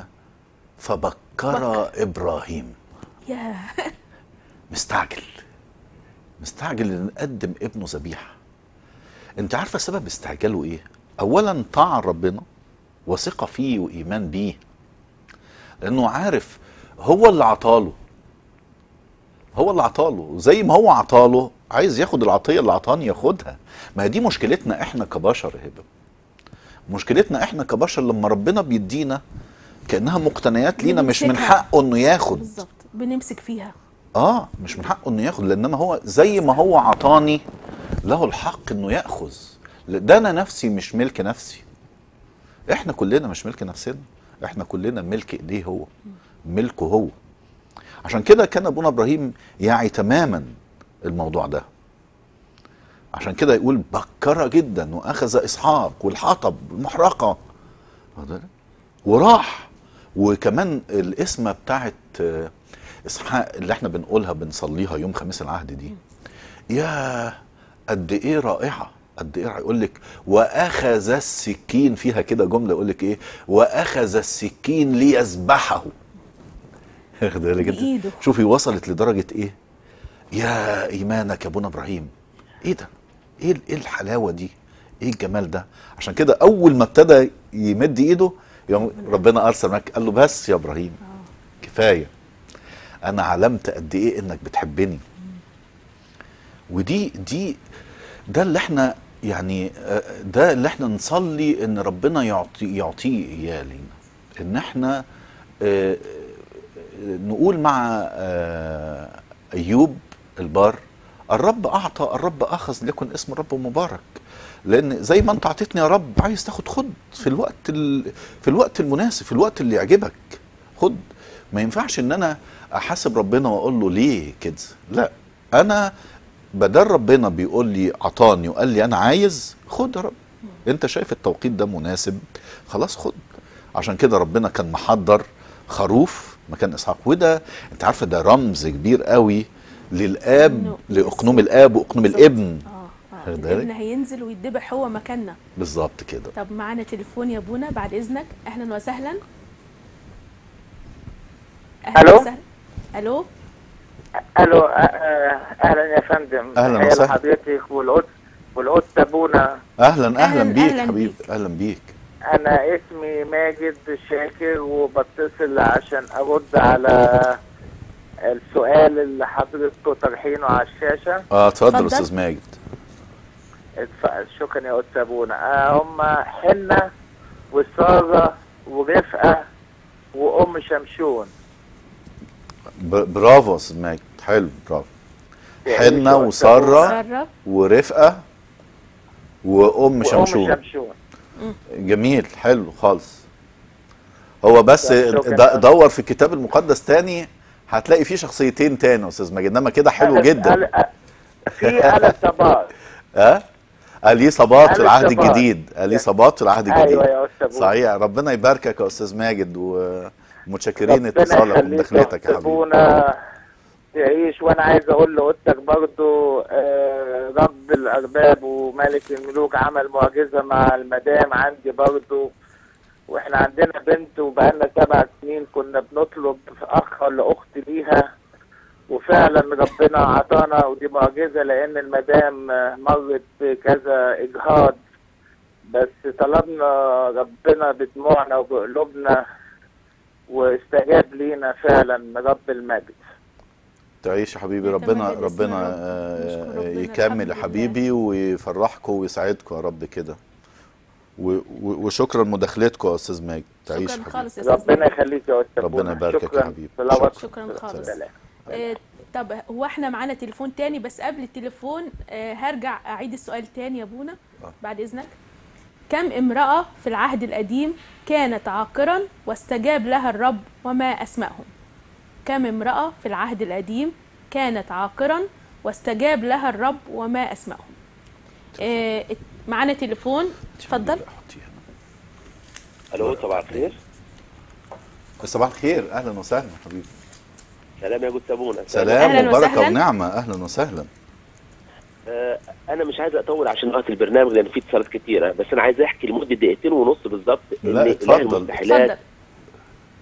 فبكر ابراهيم يا مستعجل مستعجل ان نقدم ابنه ذبيحه انت عارفه سبب استعجاله ايه اولا طاعه ربنا وثقه فيه وايمان بيه لانه عارف هو اللي عطاله هو اللي عطاله زي ما هو عطاله عايز ياخد العطيه اللي عطاني ياخدها ما هي دي مشكلتنا احنا كبشر يا هبه مشكلتنا احنا كبشر لما ربنا بيدينا كانها مقتنيات لينا مش من بنمسكها. حقه انه ياخد بالظبط بنمسك فيها اه مش من حقه انه ياخد لانما هو زي ما هو عطاني له الحق انه ياخذ ده انا نفسي مش ملك نفسي احنا كلنا مش ملك نفسنا احنا كلنا ملك ايديه هو ملكه هو عشان كده كان ابونا ابراهيم يعي تماما الموضوع ده عشان كده يقول بكر جدا واخذ اسحاق والحطب المحرقه واخد بالك؟ وراح وكمان الاسمه بتاعت آه، اسحاق اللي احنا بنقولها بنصليها يوم خميس العهد دي يا قد ايه رائعه قد ايه رائعة. يقول لك واخذ السكين فيها كده جمله يقول لك ايه واخذ السكين ليذبحه واخد بالك انت؟ بإيده. شوفي وصلت لدرجه ايه يا ايمانك يا ابونا ابراهيم ايه ده ايه ايه الحلاوه دي ايه الجمال ده عشان كده اول ما ابتدى يمد ايده يوم ربنا ارسل معاك قال له بس يا ابراهيم كفايه انا علمت قد ايه انك بتحبني ودي دي ده اللي احنا يعني آه، ده اللي احنا نصلي ان ربنا يعطي يعطيه اياه لينا ان احنا آه، آه، نقول مع آه، ايوب البار الرب اعطى الرب اخذ ليكن اسم الرب مبارك لان زي ما انت اعطيتني يا رب عايز تاخد خد في الوقت ال... في الوقت المناسب في الوقت اللي يعجبك خد ما ينفعش ان انا احاسب ربنا واقول له ليه كده لا انا بدل ربنا بيقول لي عطاني وقال لي انا عايز خد يا رب انت شايف التوقيت ده مناسب خلاص خد عشان كده ربنا كان محضر خروف مكان اسحاق وده انت عارفه ده رمز كبير قوي للاب إنه- لاقنوم الاب واقنوم الابن اه اه واخد بالك؟ الابن هينزل ويتذبح هو مكاننا بالظبط كده طب معانا تليفون يا بونا بعد اذنك اهلا وسهلا أهلاً ألو؟ وسهلاً. الو الو آه، آه، اهلا يا فندم أهلاً تحية وسهلاً. لحضرتك والقدس والقدس ابونا اهلا اهلا أهلاً- بيك أهلاً حبيبي بيك. اهلا بيك انا اسمي ماجد شاكر وبتصل عشان ارد على السؤال اللي حضرتك طرحينه على الشاشه اه اتفضل اتفضل. استاذ ماجد اتف- شكرا يا قدس ابونا آه، هم حنه وساره ورفقه وام شمشون ب- برافو يا استاذ ماجد حلو برافو يعني حنه شو- وساره ساره ورفقه وام وام شمشون شمشون جميل حلو خالص هو بس شكراً. د- دور في الكتاب المقدس تاني هتلاقي فيه شخصيتين تاني يا استاذ ماجد انما كده حلو أنا- جدا أنا- في انا صبار ها قال صباط في قال العهد صباط. الجديد قال صباط في العهد الجديد ايوه يا استاذ أبونا. صحيح ربنا يباركك يا استاذ ماجد ومتشكرين ربنا اتصالك يخليك ومداخلتك يا يا حبيبي ابونا تعيش وانا عايز اقول لاختك برضو آه، رب الارباب وملك الملوك عمل معجزه مع المدام عندي برضو واحنا عندنا بنت وبقالنا سبع سنين كنا بنطلب اخ ولا اخت ليها وفعلا ربنا عطانا ودي معجزه لان المدام آه، مرت بكذا اجهاض بس طلبنا ربنا بدموعنا وبقلوبنا واستجاب لينا فعلا رب المجد تعيش يا حبيبي يتمجد ربنا اسم ربنا الرب. آه، نشكر ربنا. يكمل يا الحمد حبيبي ويفرحكم ويسعدكم يا رب كده و- و- وشكرا لمداخلتكم يا استاذ ماجد تعيش شكرا يا خالص حبيبي يا استاذ ربنا ماجد. يخليك يا استاذ ربنا بونا. يباركك يا شكراً. حبيبي. صلوات. شكراً خالص. سلام. آه، طب هو احنا معانا تليفون تاني بس قبل التليفون آه، هرجع اعيد السؤال تاني يا بونا آه. بعد اذنك كم امرأة في العهد القديم كانت عاقرا واستجاب لها الرب وما اسمائهم كم امرأة في العهد القديم كانت عاقرا واستجاب لها الرب وما اسمائهم آه، معانا تليفون اتفضل الو صباح الخير صباح الخير اهلا وسهلا حبيبي سلام يا جثة ابونا سلام أهلاً وبركه وسهلاً. ونعمه اهلا وسهلا آه انا مش عايز اطول عشان وقت البرنامج لان فيه اتصالات كتيره بس انا عايز احكي لمده دقيقتين ونص بالظبط لا، إن اتفضل. إله المستحيلات اتفضل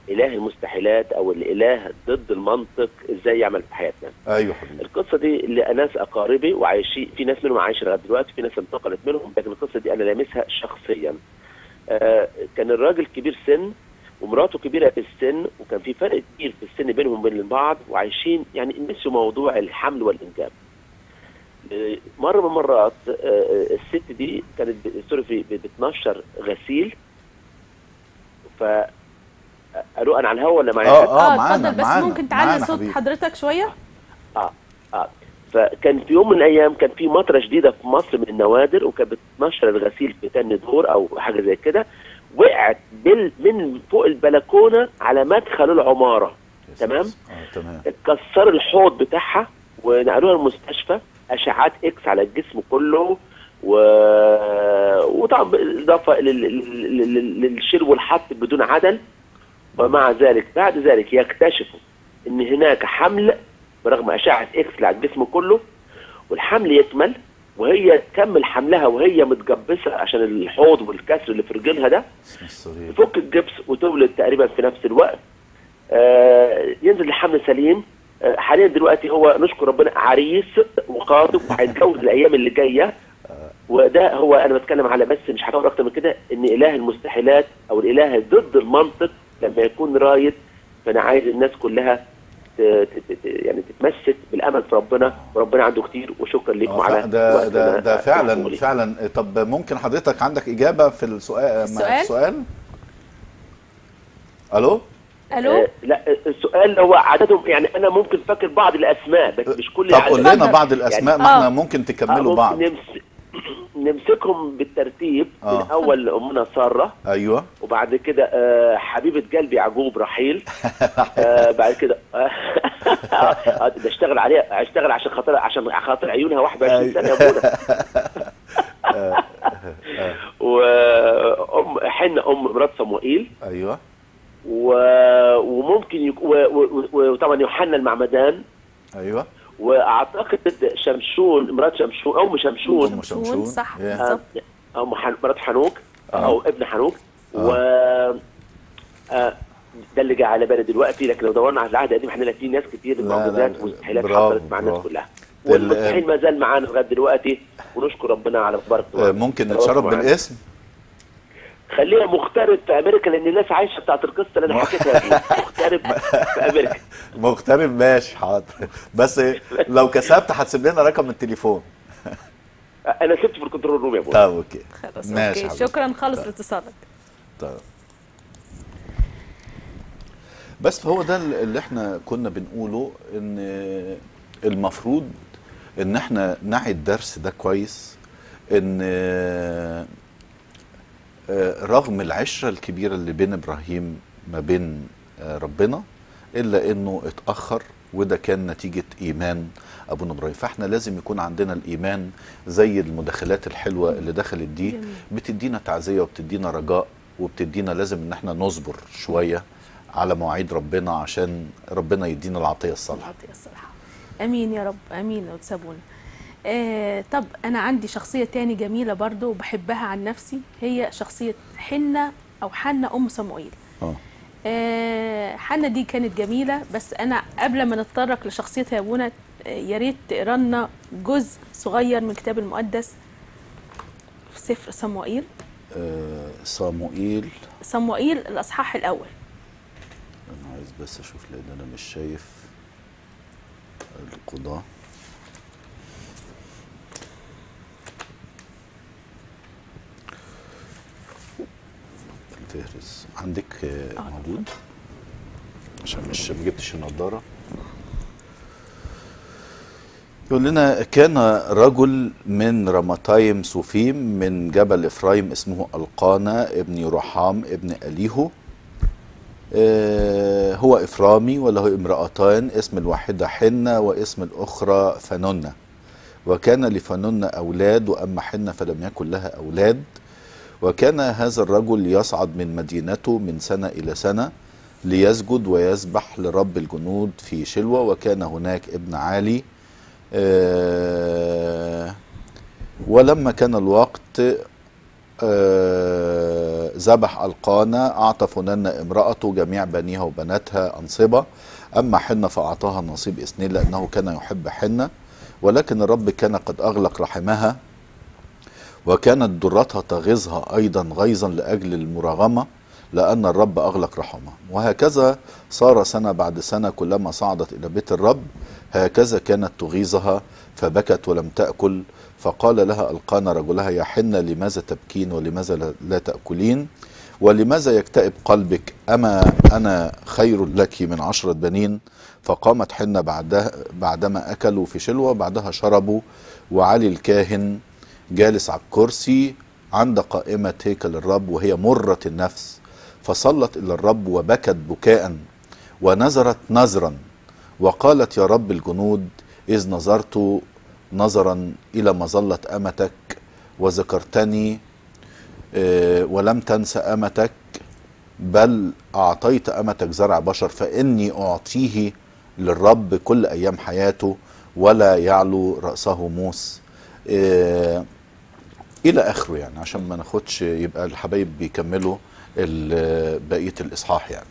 اله المستحيلات او الاله ضد المنطق ازاي يعمل في حياتنا ايوه حبيبي القصه دي لناس اقاربي وعايشين في ناس منهم عايشه لغايه دلوقتي في ناس انتقلت منهم لكن القصه دي انا لامسها شخصيا آه كان الراجل كبير سن ومراته كبيره في السن وكان في فرق كبير في السن بينهم وبين بعض وعايشين يعني نسوا موضوع الحمل والانجاب آه، مره من المرات آه، آه، الست دي كانت ب- سوري في- بتنشر غسيل ف قالوا انا على الهوا ولا معايا اه اه اه معانا اتفضل بس معانا ممكن تعلي معانا صوت حبيبي. حضرتك شويه اه اه فكان في يوم من الايام كان في مطره شديده في مصر من النوادر وكانت بتنشر الغسيل في تاني دور او حاجه زي كده وقعت بال من فوق البلكونه على مدخل العماره تمام اه تمام اتكسر الحوض بتاعها ونقلوها المستشفى اشعات اكس على الجسم كله و... وطبعا بالاضافه لل... لل... لل- للشيل والحط بدون عدل ومع ذلك بعد ذلك يكتشفوا ان هناك حمل برغم اشعه اكس اللي على الجسم كله والحمل يكمل وهي تكمل حملها وهي متجبسه عشان الحوض والكسر اللي في رجلها ده اسم الصغير تفك الجبس وتولد تقريبا في نفس الوقت آه ينزل الحمل سليم آه حاليا دلوقتي هو نشكر ربنا عريس وخاطب وهيتجوز الايام اللي جايه وده هو انا بتكلم على بس مش هطول اكتر من كده ان اله المستحيلات او الاله ضد المنطق لما يكون رايد فانا عايز الناس كلها ت- ت- ت- يعني تتمسك بالامل في ربنا وربنا عنده كتير وشكرا لكم آه، على فع- ده وقت ده ما ده سمحتوا فعلا لي. فعلا طب ممكن حضرتك عندك اجابه في السؤال السؤال؟ السؤال الو الو آه، لا السؤال هو عددهم يعني انا ممكن فاكر بعض الاسماء بس مش كل طب قول العدد. لنا بعض الاسماء ما آه. احنا ممكن آه، تكملوا ممكن بعض نمس... نمسكهم بالترتيب آه. من اول امنا ساره ايوه وبعد كده آه، حبيبه قلبي يعقوب رحيل آه، بعد كده آه، ده اشتغل عليها اشتغل عشان خاطر عشان خاطر عيونها 21 سنه يا ابونا وام حنه ام مرات صموئيل ايوه و... وممكن يك... و... و... و... وطبعا يوحنا المعمدان ايوه واعتقد شمشون مرات شمشون ام شمشون أم شمشون شمشون. صح يا. بالظبط ام حن... مرات حنوك آه. او ابن حنوك آه. و آه، ده اللي جه على بالي دلوقتي لكن لو دورنا على العهد القديم هنلاقي فيه ناس كتير لا، معجزات لا، ومستحيلات برافو، حصلت مع الناس برافو. كلها ال- والمستحيل ما زال معانا لغايه دلوقتي ونشكر ربنا على بركته آه، ممكن نتشرف معانا. بالاسم خليها مغترب في امريكا لان الناس عايشه بتاعت القصه اللي انا حكيتها دي مغترب في امريكا مغترب ماشي حاضر بس لو كسبت هتسيب لنا رقم التليفون انا سبت في الكنترول روم يا ابو طب اوكي خلاص ماشي اوكي حبيبي. شكرا خالص لاتصالك طيب بس فهو ده اللي احنا كنا بنقوله ان المفروض ان احنا نعي الدرس ده كويس ان آه، رغم العشرة الكبيرة اللي بين ابراهيم ما بين آه، ربنا الا انه اتأخر وده كان نتيجة ايمان ابونا ابراهيم فاحنا لازم يكون عندنا الايمان زي المداخلات الحلوة اللي دخلت دي جميل. بتدينا تعزية وبتدينا رجاء وبتدينا لازم ان احنا نصبر شوية على مواعيد ربنا عشان ربنا يدينا العطية الصالحة العطية الصالحة امين يا رب امين وتسابونا آه طب انا عندي شخصية تاني جميلة برضو وبحبها عن نفسي هي شخصية حنة او حنة ام صموئيل اه آه حنة دي كانت جميلة بس أنا قبل ما نتطرق لشخصيتها يا أبونا آه، يا ريت تقرا لنا جزء صغير من الكتاب المقدس في سفر صموئيل آه، صاموئيل صموئيل الأصحاح الأول انا عايز بس اشوف لان انا مش شايف القضاء الفهرس عندك آه، آه، موجود عشان مش ما جبتش النضاره يقول لنا كان رجل من رمتايم صوفيم من جبل افرايم اسمه القانا ابن يروحام ابن اليهو آه، هو إفرامي وله امرأتان اسم الواحدة حنة واسم الأخرى فننة وكان لفننة أولاد وأما حنة فلم يكن لها أولاد وكان هذا الرجل يصعد من مدينته من سنة إلى سنة ليسجد ويسبح لرب الجنود في شلوة وكان هناك ابن عالي آه، ولما كان الوقت آه، آه، ذبح القانا اعطى فنان امراته جميع بنيها وبناتها انصبه اما حنه فاعطاها نصيب اثنين لانه كان يحب حنه ولكن الرب كان قد اغلق رحمها وكانت درتها تغيظها ايضا غيظا لاجل المراغمه لان الرب اغلق رحمها وهكذا صار سنه بعد سنه كلما صعدت الى بيت الرب هكذا كانت تغيظها فبكت ولم تاكل فقال لها القانا رجلها يا حنه لماذا تبكين ولماذا لا- لا تاكلين ولماذا يكتئب قلبك اما انا خير لك من عشره بنين فقامت حنه بعدها بعدما اكلوا في شلوه بعدها شربوا وعلي الكاهن جالس على الكرسي عند قائمة هيكل الرب وهي مرة النفس فصلت إلى الرب وبكت بكاء ونظرت نظرا وقالت يا رب الجنود إذ نظرت نظرا إلى مظلة أمتك وذكرتني آه، ولم تنس أمتك بل أعطيت أمتك زرع بشر فإني أعطيه للرب كل أيام حياته ولا يعلو رأسه موس آه، الى اخره يعني عشان ما ناخدش يبقى الحبايب بيكملوا ال- بقيه الاصحاح يعني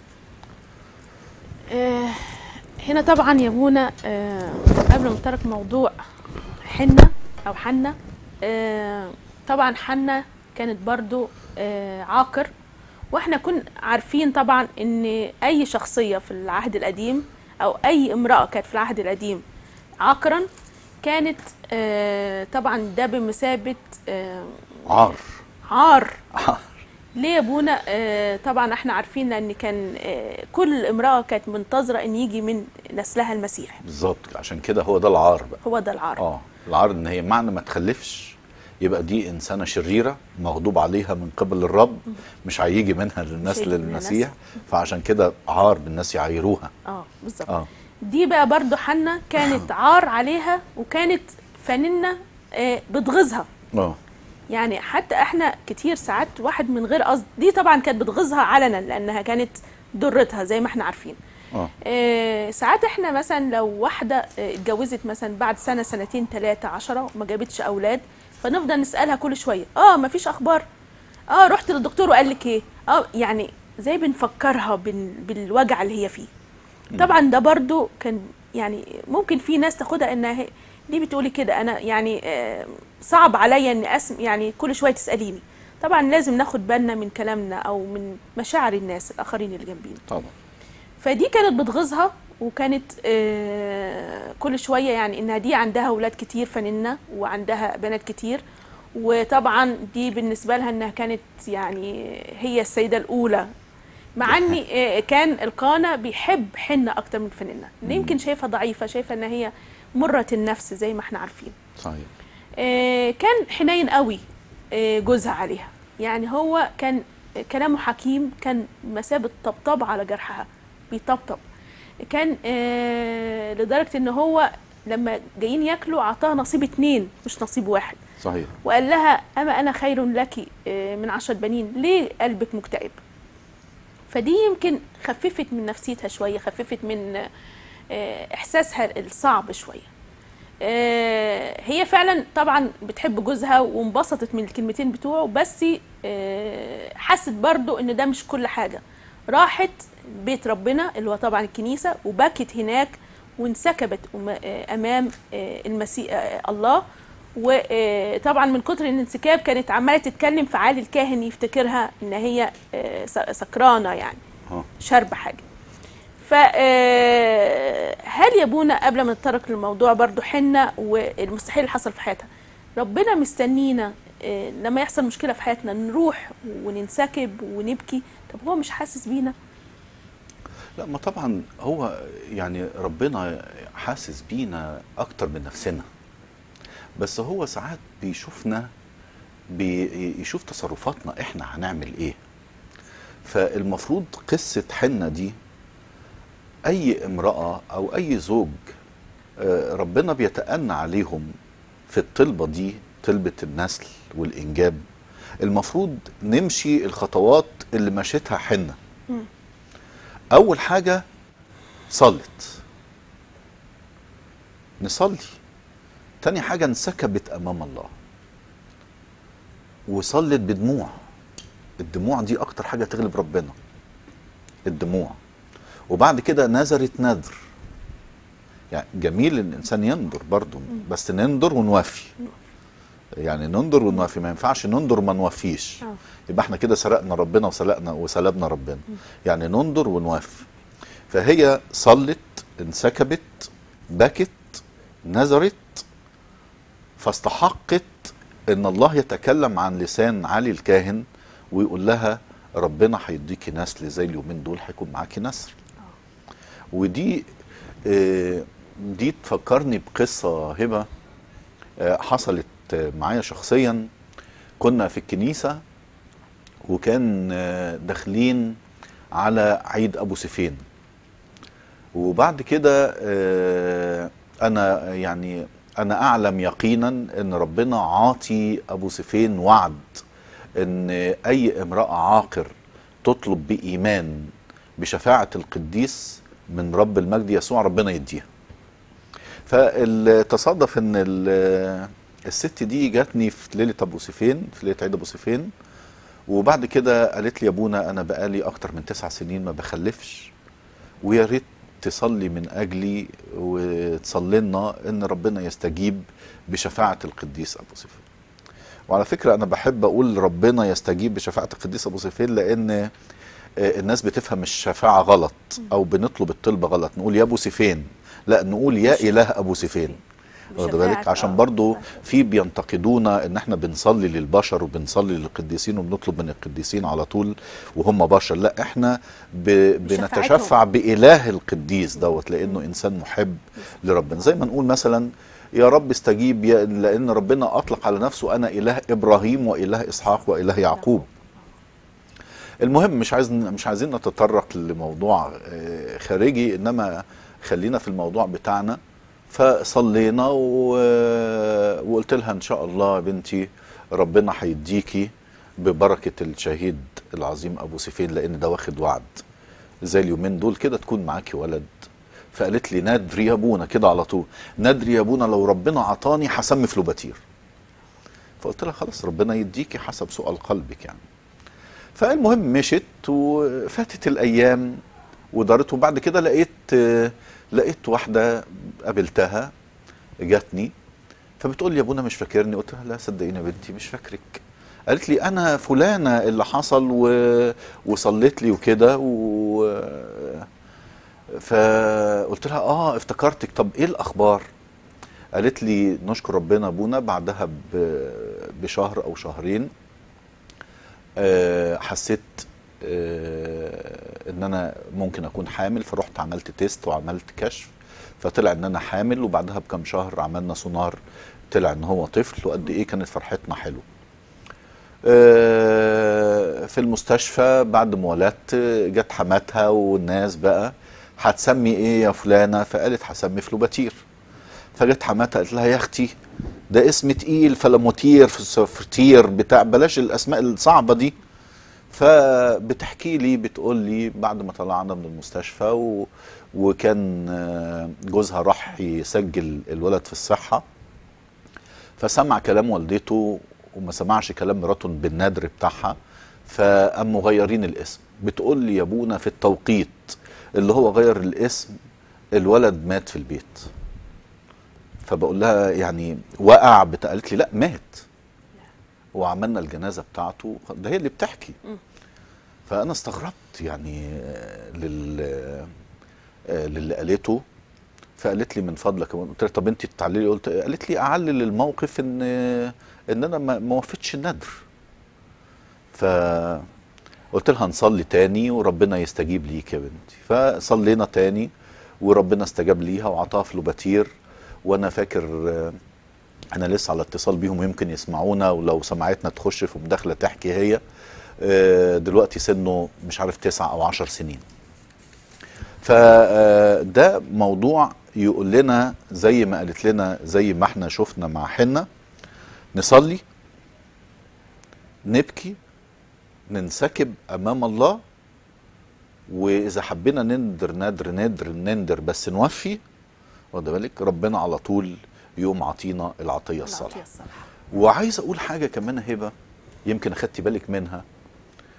آه، هنا طبعا يا منى آه، قبل ما نترك موضوع حنة أو حنة آه، طبعا حنة كانت برضو آه، عاقر واحنا كنا عارفين طبعا ان اي شخصية في العهد القديم او اي امرأة كانت في العهد القديم عاقرا كانت آه، طبعا ده بمثابة آه، عار عار عار ليه يا ابونا آه طبعا احنا عارفين ان كان آه كل امراه كانت منتظره ان يجي من نسلها المسيح بالظبط عشان كده هو ده العار بقى هو ده العار اه العار ان هي معنى ما تخلفش يبقى دي انسانه شريره مغضوب عليها من قبل الرب مش هيجي منها للنسل هيجي منها المسيح فعشان كده عار بالناس يعايروها اه بالظبط اه دي بقى برضو حنة كانت عار عليها وكانت فننة آه بتغيظها اه يعني حتى احنا كتير ساعات واحد من غير قصد دي طبعا كانت بتغيظها علنا لانها كانت ضرتها زي ما احنا عارفين اه آه، ساعات احنا مثلا لو واحدة آه، اتجوزت مثلا بعد سنة سنتين ثلاثة عشرة وما جابتش أولاد فنفضل نسألها كل شوية اه ما فيش أخبار اه رحت للدكتور وقال لك ايه اه يعني زي بنفكرها بال- بالوجع اللي هي فيه طبعا ده برضو كان يعني ممكن في ناس تاخدها انها هي- ليه بتقولي كده انا يعني آه، صعب عليا ان اسم يعني كل شويه تساليني طبعا لازم ناخد بالنا من كلامنا او من مشاعر الناس الاخرين اللي جنبينا طبعا فدي كانت بتغيظها وكانت آه، كل شويه يعني انها دي عندها اولاد كتير فننه وعندها بنات كتير وطبعا دي بالنسبه لها انها كانت يعني هي السيده الاولى مع ان آه، كان القانا بيحب حنه اكتر من فننه يمكن شايفها ضعيفه شايفه ان هي مره النفس زي ما احنا عارفين صحيح آه، كان حنين قوي آه، جوزها عليها يعني هو كان كلامه حكيم كان مثابة طبطب على جرحها بيطبطب كان آه، لدرجة ان هو لما جايين ياكلوا اعطاها نصيب اتنين مش نصيب واحد صحيح وقال لها اما انا خير لك آه، من عشرة بنين ليه قلبك مكتئب فدي يمكن خففت من نفسيتها شوية خففت من آه، احساسها الصعب شوية آه، هي فعلا طبعا بتحب جوزها وانبسطت من الكلمتين بتوعه بس آه، حست برضو ان ده مش كل حاجة راحت بيت ربنا اللي هو طبعا الكنيسة وبكت هناك وانسكبت أم- آه، امام آه، المسيح آه، الله وطبعا من كتر الانسكاب كانت عماله تتكلم في عالي الكاهن يفتكرها ان هي آه، س- سكرانه يعني اه شاربه حاجه فهل يا ابونا قبل ما نتطرق للموضوع برضو حنة والمستحيل اللي حصل في حياتها ربنا مستنينا آه، لما يحصل مشكلة في حياتنا نروح وننسكب ونبكي طب هو مش حاسس بينا لا ما طبعا هو يعني ربنا حاسس بينا اكتر من نفسنا بس هو ساعات بيشوفنا بيشوف تصرفاتنا احنا هنعمل ايه فالمفروض قصة حنة دي اي امرأة او اي زوج آه، ربنا بيتأنى عليهم في الطلبة دي طلبة النسل والإنجاب المفروض نمشي الخطوات اللي مشيتها حنة أول حاجة صلت نصلي تاني حاجة انسكبت أمام الله وصلت بدموع الدموع دي اكتر حاجه تغلب ربنا الدموع وبعد كده نذرت نذر يعني جميل ان الانسان ينظر برضه بس ننظر ونوفي يعني ننظر ونوفي ما ينفعش ننظر ما نوفيش آه. يبقى احنا كده سرقنا ربنا وسلقنا وسلبنا ربنا يعني ننظر ونوفي فهي صلت انسكبت بكت نذرت فاستحقت ان الله يتكلم عن لسان علي الكاهن ويقول لها ربنا هيديكي نسل زي اليومين دول هيكون معاكي نسل ودي آه، دي تفكرني بقصه هبه آه، حصلت آه، معايا شخصيا كنا في الكنيسه وكان آه، داخلين على عيد ابو سيفين وبعد كده آه، انا يعني انا اعلم يقينا ان ربنا عاطي ابو سيفين وعد ان اي امراه عاقر تطلب بايمان بشفاعه القديس من رب المجد يسوع ربنا يديها فتصادف ان ال- الست دي جاتني في ليله ابو سيفين في ليله عيد ابو سيفين وبعد كده قالت لي يا ابونا انا بقالي اكتر من تسع سنين ما بخلفش ويا ريت تصلي من اجلي وتصلي لنا ان ربنا يستجيب بشفاعه القديس ابو سيفين وعلى فكره انا بحب اقول ربنا يستجيب بشفاعه القديس ابو سيفين لان آه، الناس بتفهم الشفاعه غلط او بنطلب الطلبه غلط نقول يا ابو سيفين لا نقول يا اله ابو سيفين واخد بالك بشفاعة، عشان آه. برضو في بينتقدونا ان احنا بنصلي للبشر وبنصلي للقديسين وبنطلب من القديسين على طول وهم بشر لا احنا ب... بنتشفع بشفاعتهم. باله القديس دوت لانه انسان محب لربنا زي ما نقول مثلا يا رب استجيب يا لان ربنا اطلق على نفسه انا اله ابراهيم واله اسحاق واله يعقوب المهم مش عايز مش عايزين نتطرق لموضوع آه، خارجي انما خلينا في الموضوع بتاعنا فصلينا و... وقلت لها ان شاء الله يا بنتي ربنا هيديكي ببركه الشهيد العظيم ابو سيفين لان ده واخد وعد زي اليومين دول كده تكون معاكي ولد فقالت لي ندري يا ابونا كده على طول ندري يا ابونا لو ربنا عطاني هسمي فلوباتير فقلت لها خلاص ربنا يديكي حسب سؤال قلبك يعني فالمهم مشت وفاتت الايام ودارت وبعد كده لقيت آه، لقيت واحده قابلتها جاتني فبتقول لي يا ابونا مش فاكرني قلت لها لا صدقيني يا بنتي مش فاكرك قالت لي انا فلانه اللي حصل و... وصليت لي وكده و... فقلت لها اه افتكرتك طب ايه الاخبار قالت لي نشكر ربنا ابونا بعدها ب... بشهر او شهرين آه، حسيت آه، ان انا ممكن اكون حامل فرحت عملت تيست وعملت كشف فطلع ان انا حامل وبعدها بكم شهر عملنا سونار طلع ان هو طفل وقد ايه كانت فرحتنا حلوه آه، في المستشفى بعد ما ولدت آه، جت حماتها والناس بقى هتسمي ايه يا فلانه فقالت هسمي فلوباتير فجت حماتها قالت لها يا اختي ده اسم تقيل فلاموتير فطير بتاع بلاش الاسماء الصعبه دي فبتحكي لي بتقول لي بعد ما طلعنا من المستشفى و... وكان آه، جوزها راح يسجل الولد في الصحه فسمع كلام والدته وما سمعش كلام مراته بالنادر بتاعها فقاموا مغيرين الاسم بتقول لي يا ابونا في التوقيت اللي هو غير الاسم الولد مات في البيت فبقول لها يعني وقع بتاع قالت لي لا مات وعملنا الجنازه بتاعته ده هي اللي بتحكي فانا استغربت يعني آه، لل آه، للي قالته فقالت لي من فضلك قلت لها طب انت تعللي قلت قالت لي اعلل الموقف ان ان انا ما ما وفيتش الندر فقلت لها نصلي تاني وربنا يستجيب ليك يا بنتي فصلينا تاني وربنا استجاب ليها وعطاها فلوباتير وانا فاكر آه، انا لسه على اتصال بيهم يمكن يسمعونا ولو سمعتنا تخش في مداخله تحكي هي آه، دلوقتي سنه مش عارف تسعة او عشر سنين فده موضوع يقول لنا زي ما قالت لنا زي ما احنا شفنا مع حنة نصلي نبكي ننسكب امام الله واذا حبينا نندر ندر ندر نندر بس نوفي واخد بالك ربنا على طول يقوم عطينا العطيه الصالحه العطية الصالحة. وعايز اقول حاجه كمان هبه يمكن اخدتي بالك منها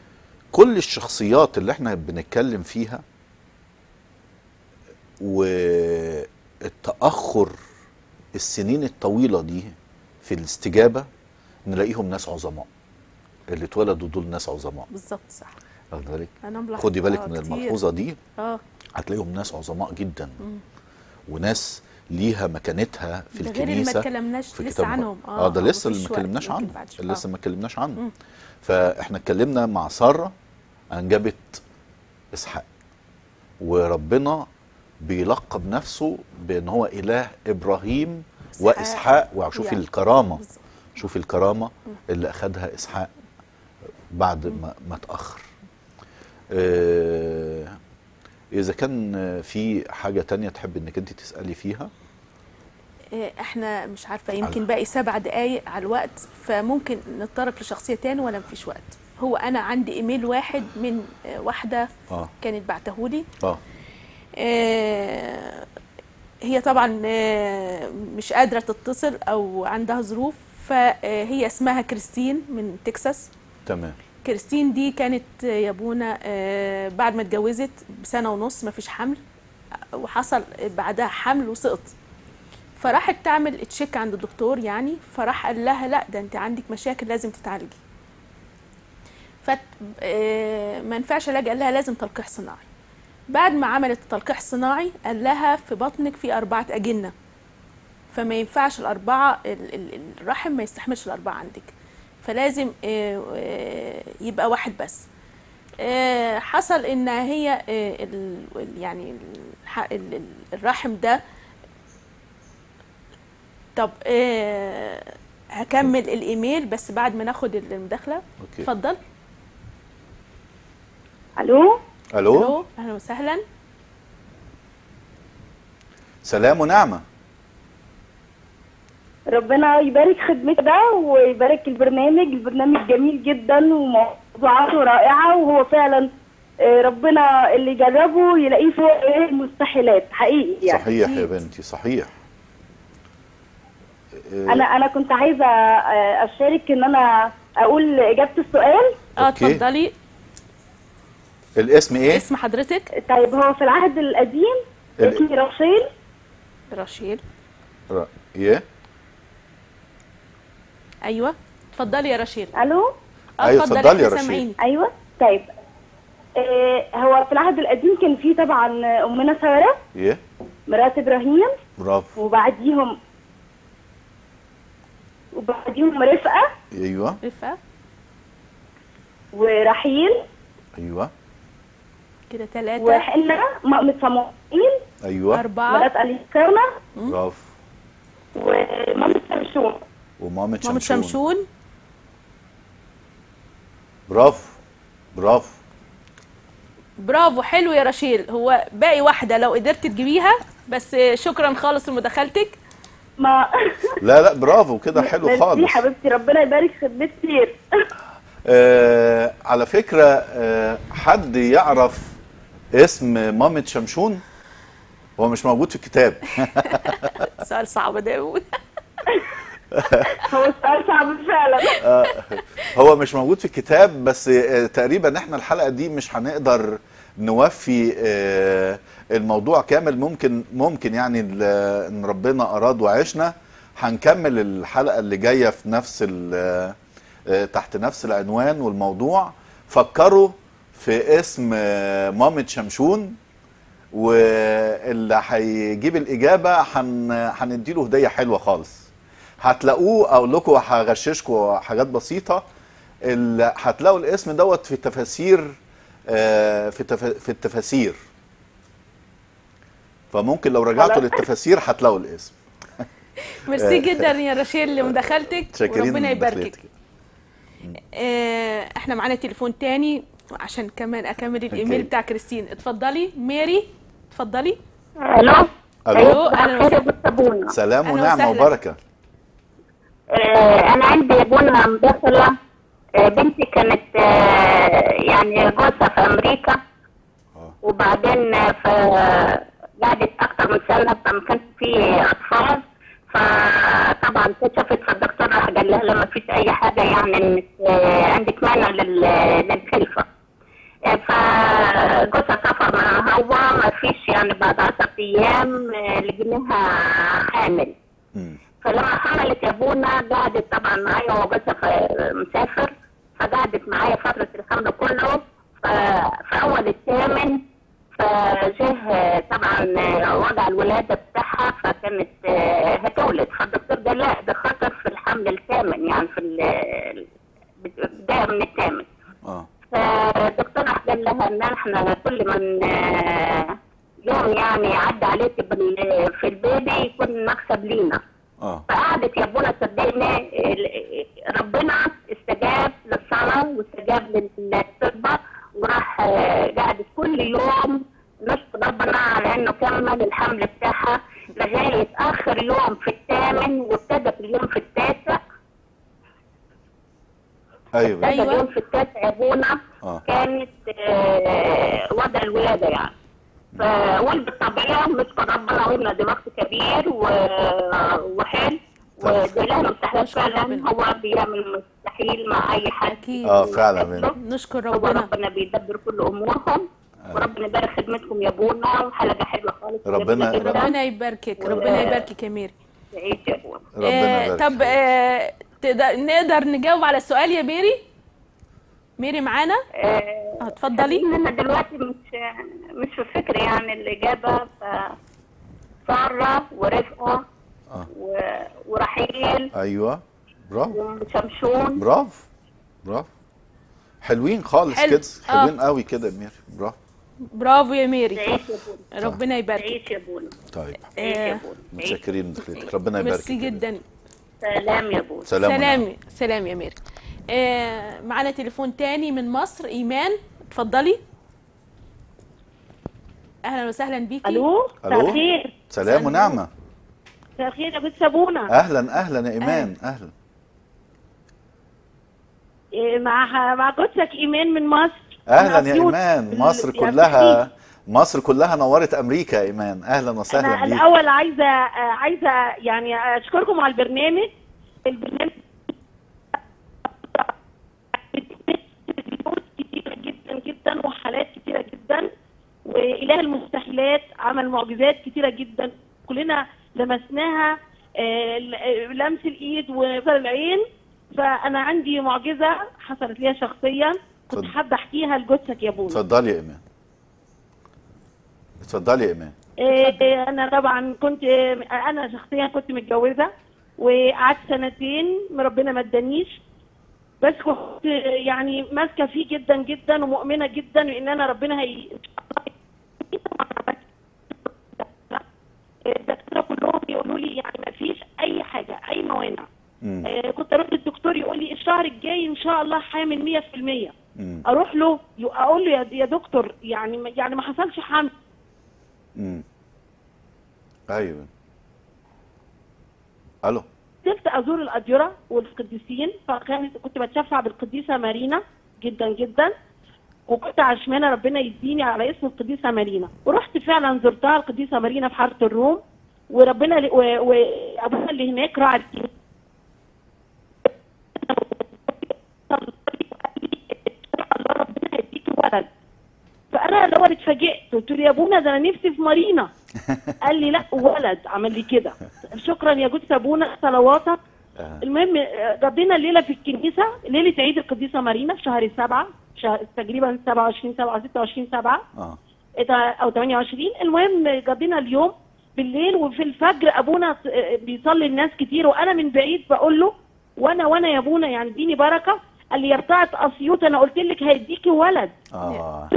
كل الشخصيات اللي احنا بنتكلم فيها والتأخر السنين الطويلة دي في الاستجابة نلاقيهم ناس عظماء اللي اتولدوا دول ناس عظماء بالظبط صح واخد بالك انا ملاحظه خدي بالك آه، من كتير. الملحوظة دي اه هتلاقيهم ناس عظماء جدا وناس ليها مكانتها في ده غير اللي ما الكنيسة اتكلمناش في لسه كتاب عنهم اه, آه ده لسه اللي مفيش ما وقت، اتكلمناش ممكن عنه بعد شوية. اللي لسه آه. ما اتكلمناش عنه مم. فاحنا اتكلمنا مع ساره انجبت اسحاق وربنا بيلقب نفسه بان هو اله ابراهيم إسحاق. واسحاق وشوفي يعني. الكرامه بالظبط. شوفي الكرامه اللي اخذها اسحاق بعد ما ما اتاخر آه، اذا كان في حاجه تانية تحب انك انت تسالي فيها إيه، احنا مش عارفه يمكن باقي سبع دقايق على الوقت فممكن نتطرق لشخصيه تاني ولا مفيش وقت هو انا عندي ايميل واحد من آه، واحده اه كانت بعتهولي اه آه، هي طبعا آه، مش قادره تتصل او عندها ظروف فهي اسمها كريستين من تكساس تمام كريستين دي كانت يا ابونا آه، بعد ما اتجوزت بسنه ونص ما فيش حمل وحصل بعدها حمل وسقط فراحت تعمل تشيك عند الدكتور يعني فراح قال لها لا ده انت عندك مشاكل لازم تتعالجي ف ما ينفعش علاج قال لها لازم تلقيح صناعي بعد ما عملت التلقيح الصناعي قال لها في بطنك في أربعة أجنة فما ينفعش الأربعة ال- ال- الرحم ما يستحملش الأربعة عندك فلازم آه، آه، يبقى واحد بس آه، حصل ان هي آه، ال- ال- يعني الح- ال- ال- الرحم ده طب آه، هكمل الايميل بس بعد ما ناخد المداخله اوكي اتفضل الو الو الو اهلا وسهلا سلام ونعمه ربنا يبارك خدمتك ده ويبارك البرنامج البرنامج جميل جدا وموضوعاته رائعه وهو فعلا آه، ربنا اللي جربه يلاقيه فوق ايه المستحيلات حقيقي يعني صحيح يا أكيد. بنتي صحيح آه، انا انا كنت عايزه آه، اشارك ان انا اقول اجابه السؤال اه أوكي. اتفضلي الاسم ايه اسم حضرتك طيب هو في العهد القديم ال- اسمي راشيل رشيد ر- ايه ايوه اتفضلي يا رشيد الو اه أيوة، اتفضلي اتفضلي يا احنا رشيد. سامعينك ايوه طيب آه، هو في العهد القديم كان في طبعا امنا ساره ايه مرات ابراهيم برافو وبعديهم وبعديهم رفقة ايوه رفقه ورحيل ايوه كده ثلاثه وحنة مأمة صموئيل ايوه اربعه مرات أليسكرمة برافو ومامة شمشون ومامة مامة شمشون شمشون برافو برافو برافو حلو يا رشيل هو باقي واحده لو قدرت تجيبيها بس شكرا خالص لمداخلتك ما لا لا برافو كده حلو ميرسي خالص حبيبتي ربنا يبارك خدمتك كتير آه على فكرة آه حد يعرف اسم مامة شمشون هو مش موجود في الكتاب سؤال صعب ده يقول هو سؤال صعب فعلا هو مش موجود في الكتاب بس آه تقريبا احنا الحلقة دي مش هنقدر نوفي آه الموضوع كامل ممكن ممكن يعني ال- ان ربنا اراد وعشنا هنكمل الحلقة اللي جاية في نفس ال- آه، تحت نفس العنوان والموضوع فكروا في اسم آه، مامة شمشون واللي هيجيب الإجابة هن- هنديله هدية حلوة خالص هتلاقوه أقول لكم هغششكم حاجات بسيطة اللي هتلاقوا الاسم دوت في تفاسير آه، في تف- في التفاسير فممكن لو رجعتوا خلاص. للتفاسير هتلاقوا الاسم ميرسي جدا يا رشيل لمداخلتك شاكرين وربنا يباركك لمداخلتك. آه، احنا معانا تليفون تاني عشان كمان اكمل الايميل أوكي. بتاع كريستين اتفضلي ميري اتفضلي الو الو اهلا وسهلا ابونا سلام أهلا ونعمة وسهلا. وبركة انا عندي ابونا مداخله آه، بنتي كانت آه، يعني جوزها في امريكا آه. وبعدين آه، ف- قعدت اكتر من سنه فما كانش في اطفال فطبعا كشفت فالدكتور راح قال لها لا ما فيش اي حاجه يعني انك آه، عندك مانع لل- للخلفه فجوزها سافر مع هو ما فيش يعني بعد 10 ايام آه، لقيناها حامل مم. فلما حملت يا ابونا قعدت طبعا معايا وهو جوزها ف- مسافر فقعدت معايا فترة الحمل كله ف- في أول الثامن فجه آه، طبعا آه، وضع الولادة بتاعها فكانت آه، هتولد فالدكتور قال لا ده خطر في الحمل الثامن يعني في ال- بداية من الثامن اه فالدكتور راح قال لها ان احنا كل من آه، يوم يعني يعدي عليك بال- في البيبي يكون مكسب لينا اه فقعدت يا ابونا صدقني ال- ربنا استجاب للصلاه واستجاب للطلبه وراح آه، قعدت كل يوم نشكر ربنا على انه كمل الحمل بتاعها لغايه اخر يوم في الثامن وابتدى في اليوم في التاسع ايوه ابتدى أيوة. اليوم في التاسع يا ابونا اه كانت آه، وضع الولاده يعني فولدت طبيعي نشكر ربنا وابنها دماغه كبير و- وحلو وبإله المستحيل نشكر فعلا ربنا. هو بيعمل مستحيل مع اي حد أكيد. اه فعلا يقدر. من نشكر هو ربنا ربنا بيدبر كل امورهم وربنا يبارك خدمتكم يا ابونا وحلقه حلوه خالص ربنا- جميلة جداً. ربنا يباركك ربنا يباركك يا ميري تعيش يا ابونا ربنا آه، يبارك طب فيك. آه، تقدر نقدر نجاوب على السؤال يا ميري ميري معانا آه، آه، اتفضلي انا دلوقتي مش مش في فكري يعني الاجابه ف ساره ورفقه آه. و... ورحيل ايوه برافو وشمشون برافو برافو حلوين خالص حلو. كده آه. حلوين قوي كده يا ميري برافو برافو يا ميري تعيش يا ابونا ربنا يباركك تعيش يا ابونا طيب تعيش يا آه، ابونا تعيش. متشكرين دخلتك ربنا يبارك ميرسي جدا سلام يا ابونا سلام ونعم. سلام سلام يا ميري آه، معانا تليفون تاني من مصر ايمان اتفضلي اهلا وسهلا بيكي الو مساء الو الخير سلام ونعمه مساء الخير يا بنت سابونا اهلا اهلا يا ايمان اهلا إيه، مع مع جوزك ايمان من مصر اهلا من يا أسيوط. ايمان بال- مصر يعني كلها مصر كلها نورت امريكا يا ايمان اهلا انا وسهلا بيك الاول عايزه آه، عايزه يعني اشكركم على البرنامج البرنامج كتيرة جدا جدا وحالات كتيرة جدا وإله المستحيلات عمل معجزات كتيرة جدا كلنا لمسناها آه، ل- لمس الإيد ونظر العين فأنا عندي معجزة حصلت لي شخصيا كنت اتفضل. حابة أحكيها لجوزك يا بونا اتفضلي يا ايمان اتفضلي يا ايمان إيه، انا طبعا كنت انا شخصيا كنت متجوزه وقعدت سنتين ربنا ما ادانيش بس كنت يعني ماسكه فيه جدا جدا ومؤمنه جدا ان انا ربنا هي الدكاتره كلهم يقولوا لي يعني ما فيش اي حاجه اي موانع مم. آه، كنت اروح للدكتور يقول لي الشهر الجاي ان شاء الله حامل 100% مم. اروح له اقول له يا- يا دكتور يعني يعني ما حصلش حمل مم. ايوه الو نزلت ازور الاديره والقديسين فكانت كنت بتشفع بالقديسه مارينا جدا جدا وكنت عشمانه ربنا يديني على اسم القديسه مارينا ورحت فعلا زرتها القديسه مارينا في حاره الروم وربنا ل- و- وابوها اللي هناك راعي الكنيسه الله ربنا هيديكي ولد فانا الاول اتفاجئت قلت له يا ابونا ده انا نفسي في مارينا قال لي لا ولد عمل لي كده شكرا يا جود ابونا صلواتك آه. المهم آه، قضينا الليله في الكنيسه ليله عيد القديسه مارينا في شهر سبعة شهر تقريبا 27 7 26 7 اه او 28 المهم قضينا اليوم بالليل وفي الفجر ابونا آه، بيصلي الناس كتير وانا من بعيد بقول له وانا وانا يا ابونا يعني اديني بركه قال لي يا بتاعه اسيوط انا قلت لك هيديكي ولد اه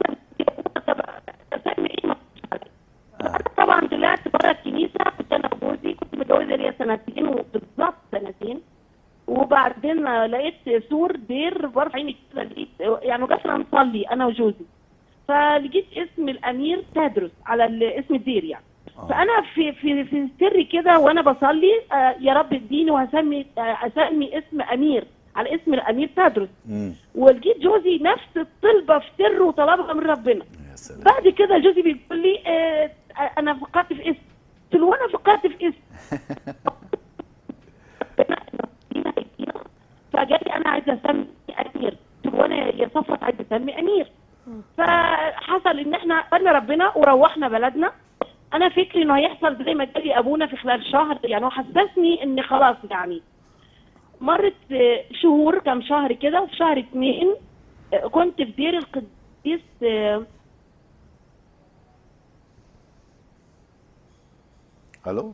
طبعا طلعت بره الكنيسه كنت انا وجوزي كنت متجوزه ليا سنتين وبالظبط سنتين وبعدين لقيت سور دير برفع عيني كده لقيت يعني وجاتنا نصلي انا وجوزي فلقيت اسم الامير تدرس على ال- اسم الدير يعني آه. فانا في في في سر كده وانا بصلي آه، يا رب اديني وهسمي آه، اسمي اسم امير على اسم الامير تدرس مم. ولقيت جوزي نفس الطلبه في سر وطلبها من ربنا يا سلام بعد كده جوزي بيقول لي آه انا فكرت في اسم قلت له وانا فكرت في اسم فجالي انا عايزه اسمي امير قلت له وانا يا صفوت عايزه اسمي امير فحصل ان احنا قلنا ربنا وروحنا بلدنا انا فكري انه هيحصل زي ما جالي ابونا في خلال شهر يعني هو حسسني ان خلاص يعني مرت آه، شهور كم شهر كده وفي شهر اتنين آه، كنت في دير القديس آه، الو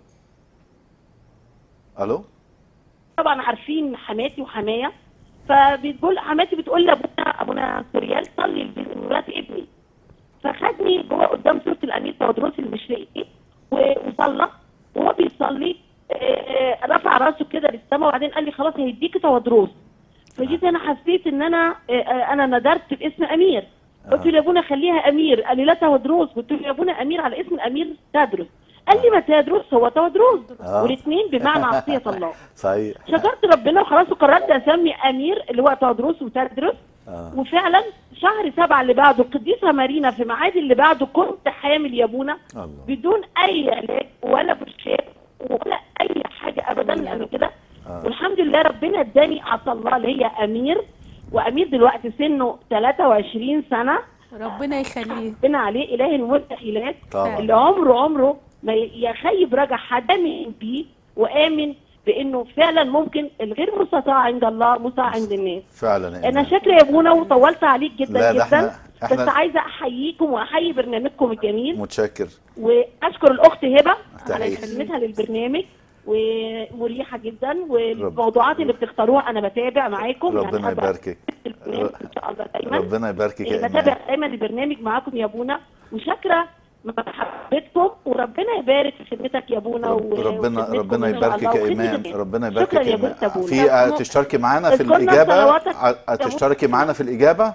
الو طبعا عارفين حماتي وحمايا فبتقول حماتي بتقول لابونا ابونا سوريال صلي لولاد ابني فخدني جوه قدام سوره الامير تودروس المشرقي و- وصلى وهو بيصلي آه، رفع راسه كده للسماء وبعدين قال لي خلاص هيديك تودروس فجيت انا حسيت ان انا آه، آه، انا ندرت باسم امير قلت له يا ابونا خليها امير قال لي لا تودروس قلت له يا ابونا امير على اسم الامير تدرس قال لي ما تدرس هو تودروس آه. والاثنين بمعنى عصيه الله صحيح شكرت ربنا وخلاص وقررت اسمي امير اللي هو تدرس وتدرس آه. وفعلا شهر سبعة اللي بعده القديسة مارينا في ميعاد اللي بعده كنت حامل يا ابونا الله بدون اي علاج ولا برشام ولا اي حاجة ابدا لان كده آه. والحمد لله ربنا اداني عطا الله اللي هي امير وامير دلوقتي سنه 23 سنة ربنا يخليه ربنا عليه اله المستحيلات طبعا. اللي عمره عمره ما يخيب رجع حد امن بيه وامن بانه فعلا ممكن الغير مستطاع عند الله مستطاع عند الناس فعلا يا انا إيمان. شاكره يا ابونا وطولت عليك جدا لا، ده جدا إحنا- إحنا- بس عايزه احييكم واحيي برنامجكم الجميل متشكر واشكر الاخت هبه على تحية. خدمتها للبرنامج ومريحه جدا والموضوعات اللي بتختاروها انا بتابع معاكم ربنا يعني أبقى يباركك في البرنامج ان شاء الله دايما ربنا يباركك يا بتابع ايمان دايما البرنامج معاكم يا ابونا وشاكره محبتكم وربنا يبارك في خدمتك يا ابونا و- ربنا وخدمتكم ربنا إن شاء يباركك الله يا وخدمة ايمان الناس. ربنا شكرا يباركك يا يا بنت ايمان أبونا. في آه، تشتركي معانا في اذكرنا الاجابه بصلواتك. آه، تشتركي معانا في الاجابه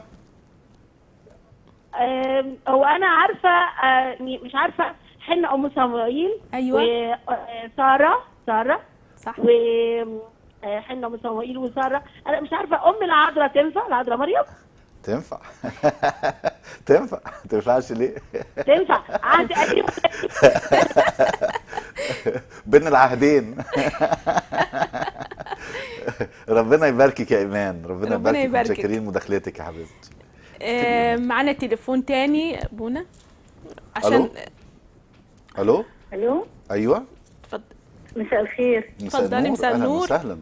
آم، هو انا عارفه آه، إني مش عارفه حنة ام صموئيل أيوة. وساره ساره صح و آه، حنة ام صموئيل وساره انا مش عارفه ام العذراء تنفع العذراء مريم تنفع تنفع ما تنفعش ليه تنفع عهد قديم بين العهدين ربنا يباركك يا ايمان ربنا, ربنا يباركك يباركك. متشكرين مداخلتك يا حبيبتي آه، معانا تليفون تاني ابونا عشان ألو؟ الو الو ايوه اتفضل مساء الخير مساء اتفضلي، النور مساء اهلا النور. وسهلا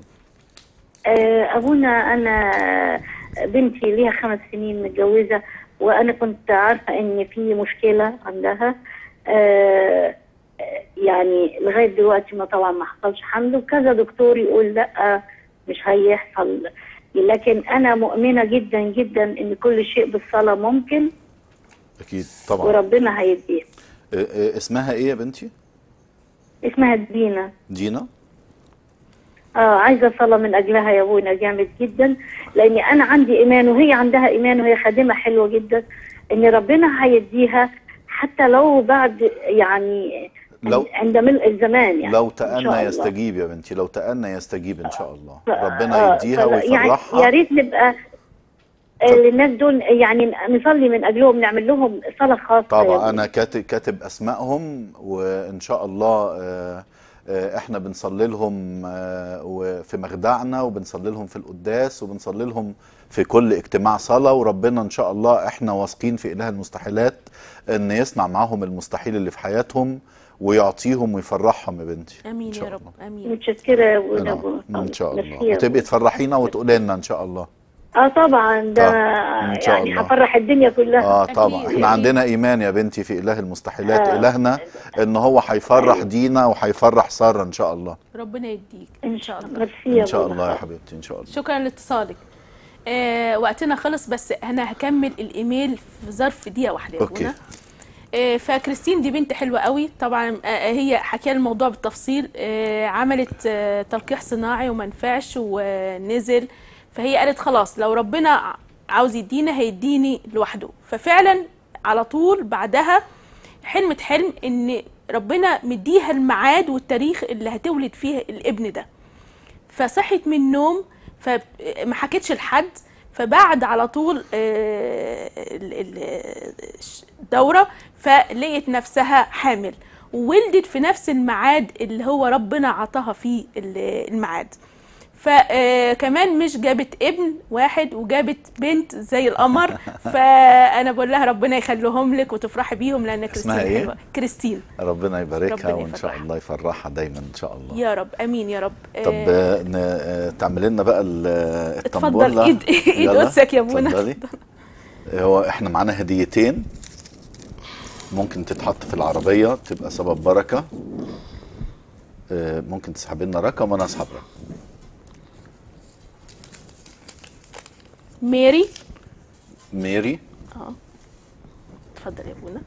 آه، ابونا انا بنتي ليها خمس سنين متجوزه وانا كنت عارفه ان في مشكله عندها آه، آه، يعني لغايه دلوقتي ما طبعا ما حصلش حمل وكذا دكتور يقول لا مش هيحصل لكن انا مؤمنه جدا جدا ان كل شيء بالصلاه ممكن اكيد طبعا وربنا هيديه آه، آه، اسمها ايه يا بنتي اسمها دينا دينا اه عايزه صلاه من اجلها يا ابونا جامد جدا لاني انا عندي ايمان وهي عندها ايمان وهي خادمه حلوه جدا ان ربنا هيديها حتى لو بعد يعني لو عند ملء الزمان يعني لو إن شاء تأنى الله. يستجيب يا بنتي لو تأنى يستجيب ان شاء الله ف- ربنا آه، يديها فلا- يعني ويفرحها يا ريت نبقى آه، للناس دول يعني نصلي من اجلهم نعمل لهم صلاه خاصه يا طبعا أبونا. انا كاتب كاتب اسمائهم وان شاء الله آه، آه، احنا بنصلي لهم آه، وفي مخدعنا وبنصلي لهم في القداس وبنصلي لهم في كل اجتماع صلاة وربنا ان شاء الله احنا واثقين في اله المستحيلات ان يصنع معاهم المستحيل اللي في حياتهم ويعطيهم ويفرحهم يا بنتي امين إن شاء يا رب امين متشكره يا ابونا أنا- ان شاء ميرسي الله يا وتبقي تفرحينا وتقولي لنا ان شاء الله اه طبعا ده آه، إن شاء يعني الله. هفرح الدنيا كلها اه طبعا أكيد. احنا عندنا ايمان يا بنتي في اله المستحيلات آه. الهنا ان هو هيفرح دينا وهيفرح ساره ان شاء الله ربنا يديك ان شاء الله ميرسي يا ان شاء أبونا. الله يا حبيبتي ان شاء الله شكرا لاتصالك آه وقتنا خلص بس انا هكمل الايميل في ظرف دقيقه واحده يا أوكي. ابونا آه فكريستين دي بنت حلوه قوي طبعا آه هي حكى الموضوع بالتفصيل آه عملت آه تلقيح صناعي وما نفعش ونزل فهي قالت خلاص لو ربنا عاوز يدينا هيديني لوحده ففعلا على طول بعدها حلمت حلم ان ربنا مديها الميعاد والتاريخ اللي هتولد فيه الابن ده فصحت من النوم فما حكتش لحد فبعد على طول آه، ال- ال- الدورة فلقيت نفسها حامل وولدت في نفس الميعاد اللي هو ربنا عطاها فيه ال- الميعاد فكمان مش جابت ابن واحد وجابت بنت زي القمر فانا بقول لها ربنا يخليهم لك وتفرحي بيهم لان كريستين اسمها إيه؟ حلوه كريستين ربنا يباركها ربنا وان شاء يفرحها. الله يفرحها دايما ان شاء الله يا رب امين يا رب طب آه، آه، ن- آه، تعمل لنا بقى ال- اتفضل الطنبولة ايد ايد يلا، قدسك يا ابونا اتفضلي. هو احنا معانا هديتين ممكن تتحط في العربية تبقى سبب بركة آه، ممكن تسحب لنا رقم وانا اسحب رقم ماري ميري اه اتفضل يا ابونا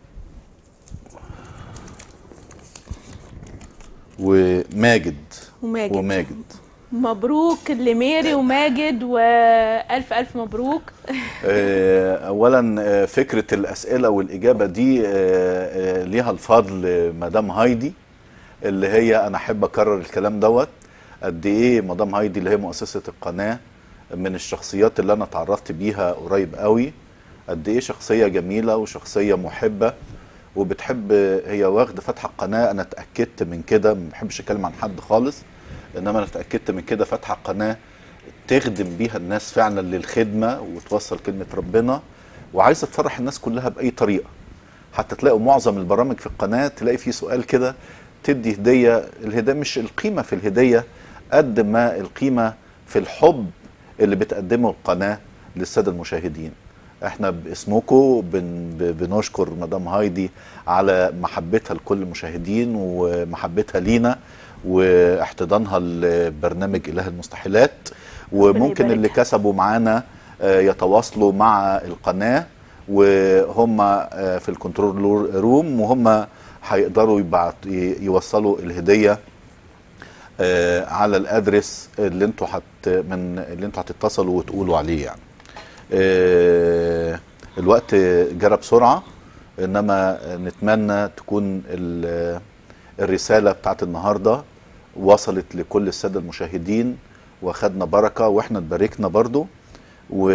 وماجد وماجد وماجد مبروك لميري وماجد والف الف مبروك آه، اولا آه، فكره الاسئله والاجابه دي آه، آه، ليها الفضل آه، مدام هايدي اللي هي انا احب اكرر الكلام دوت قد ايه مدام هايدي اللي هي مؤسسه القناه من الشخصيات اللي انا اتعرفت بيها قريب قوي قد ايه شخصيه جميله وشخصيه محبه وبتحب هي واخده فاتحه القناه انا اتاكدت من كده ما بحبش اتكلم عن حد خالص انما انا اتاكدت من كده فاتحه القناه تخدم بيها الناس فعلا للخدمه وتوصل كلمه ربنا وعايزه تفرح الناس كلها باي طريقه حتى تلاقوا معظم البرامج في القناه تلاقي فيه سؤال كده تدي هديه الهديه مش القيمه في الهديه قد ما القيمه في الحب اللي بتقدمه القناه للساده المشاهدين احنا باسمكم بن ب- بنشكر مدام هايدي على محبتها لكل المشاهدين ومحبتها لينا واحتضانها لبرنامج اله المستحيلات وممكن اللي كسبوا معانا آه، يتواصلوا مع القناه وهم آه، في الكنترول روم وهم هيقدروا يبعت ي- يوصلوا الهديه آه، على الادرس اللي انتوا هت من اللي انتوا هتتصلوا وتقولوا عليه يعني آه، الوقت جرى بسرعه انما نتمنى تكون ال- الرساله بتاعت النهارده وصلت لكل الساده المشاهدين واخدنا بركه واحنا اتباركنا برضو و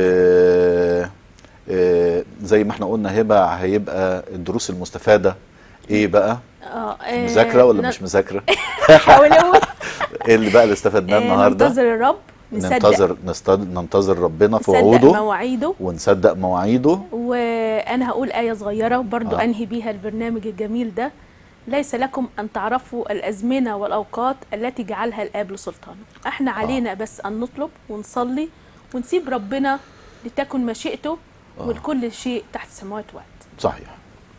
آه، زي ما احنا قلنا هبه هيبقى الدروس المستفاده ايه بقى اه آه، مذاكره ولا ن- مش مذاكره حاولوا ايه اللي بقى اللي استفدناه آه، النهارده ننتظر الرب نصدق ننتظر نستد... ننتظر ربنا في نصدق وعوده مواعيده ونصدق مواعيده وانا هقول ايه صغيره برضو آه. آه. انهي بيها البرنامج الجميل ده ليس لكم ان تعرفوا الازمنه والاوقات التي جعلها الاب لسلطانه احنا علينا بس ان نطلب ونصلي ونسيب ربنا لتكن مشيئته آه. ولكل شيء تحت السماوات وقت صحيح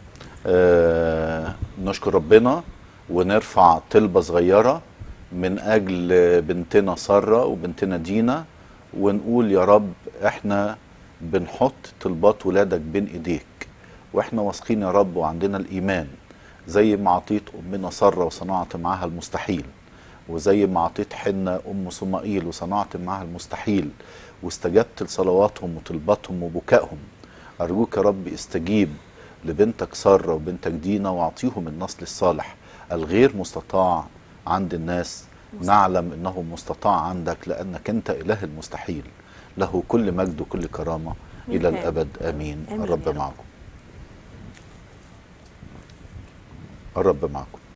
آه نشكر ربنا ونرفع طلبة صغيرة من أجل بنتنا سارة وبنتنا دينا ونقول يا رب احنا بنحط طلبات ولادك بين ايديك واحنا واثقين يا رب وعندنا الإيمان زي ما عطيت أمنا سارة وصنعت معاها المستحيل وزي ما عطيت حنة أم صمائيل وصنعت معاها المستحيل واستجبت لصلواتهم وطلباتهم وبكائهم أرجوك يا رب استجيب لبنتك سارة وبنتك دينا واعطيهم النسل الصالح الغير مستطاع عند الناس نعلم انه مستطاع عندك لانك انت اله المستحيل له كل مجد وكل كرامه الى آمين. الابد امين آمين الرب يا رب. معكم الرب معكم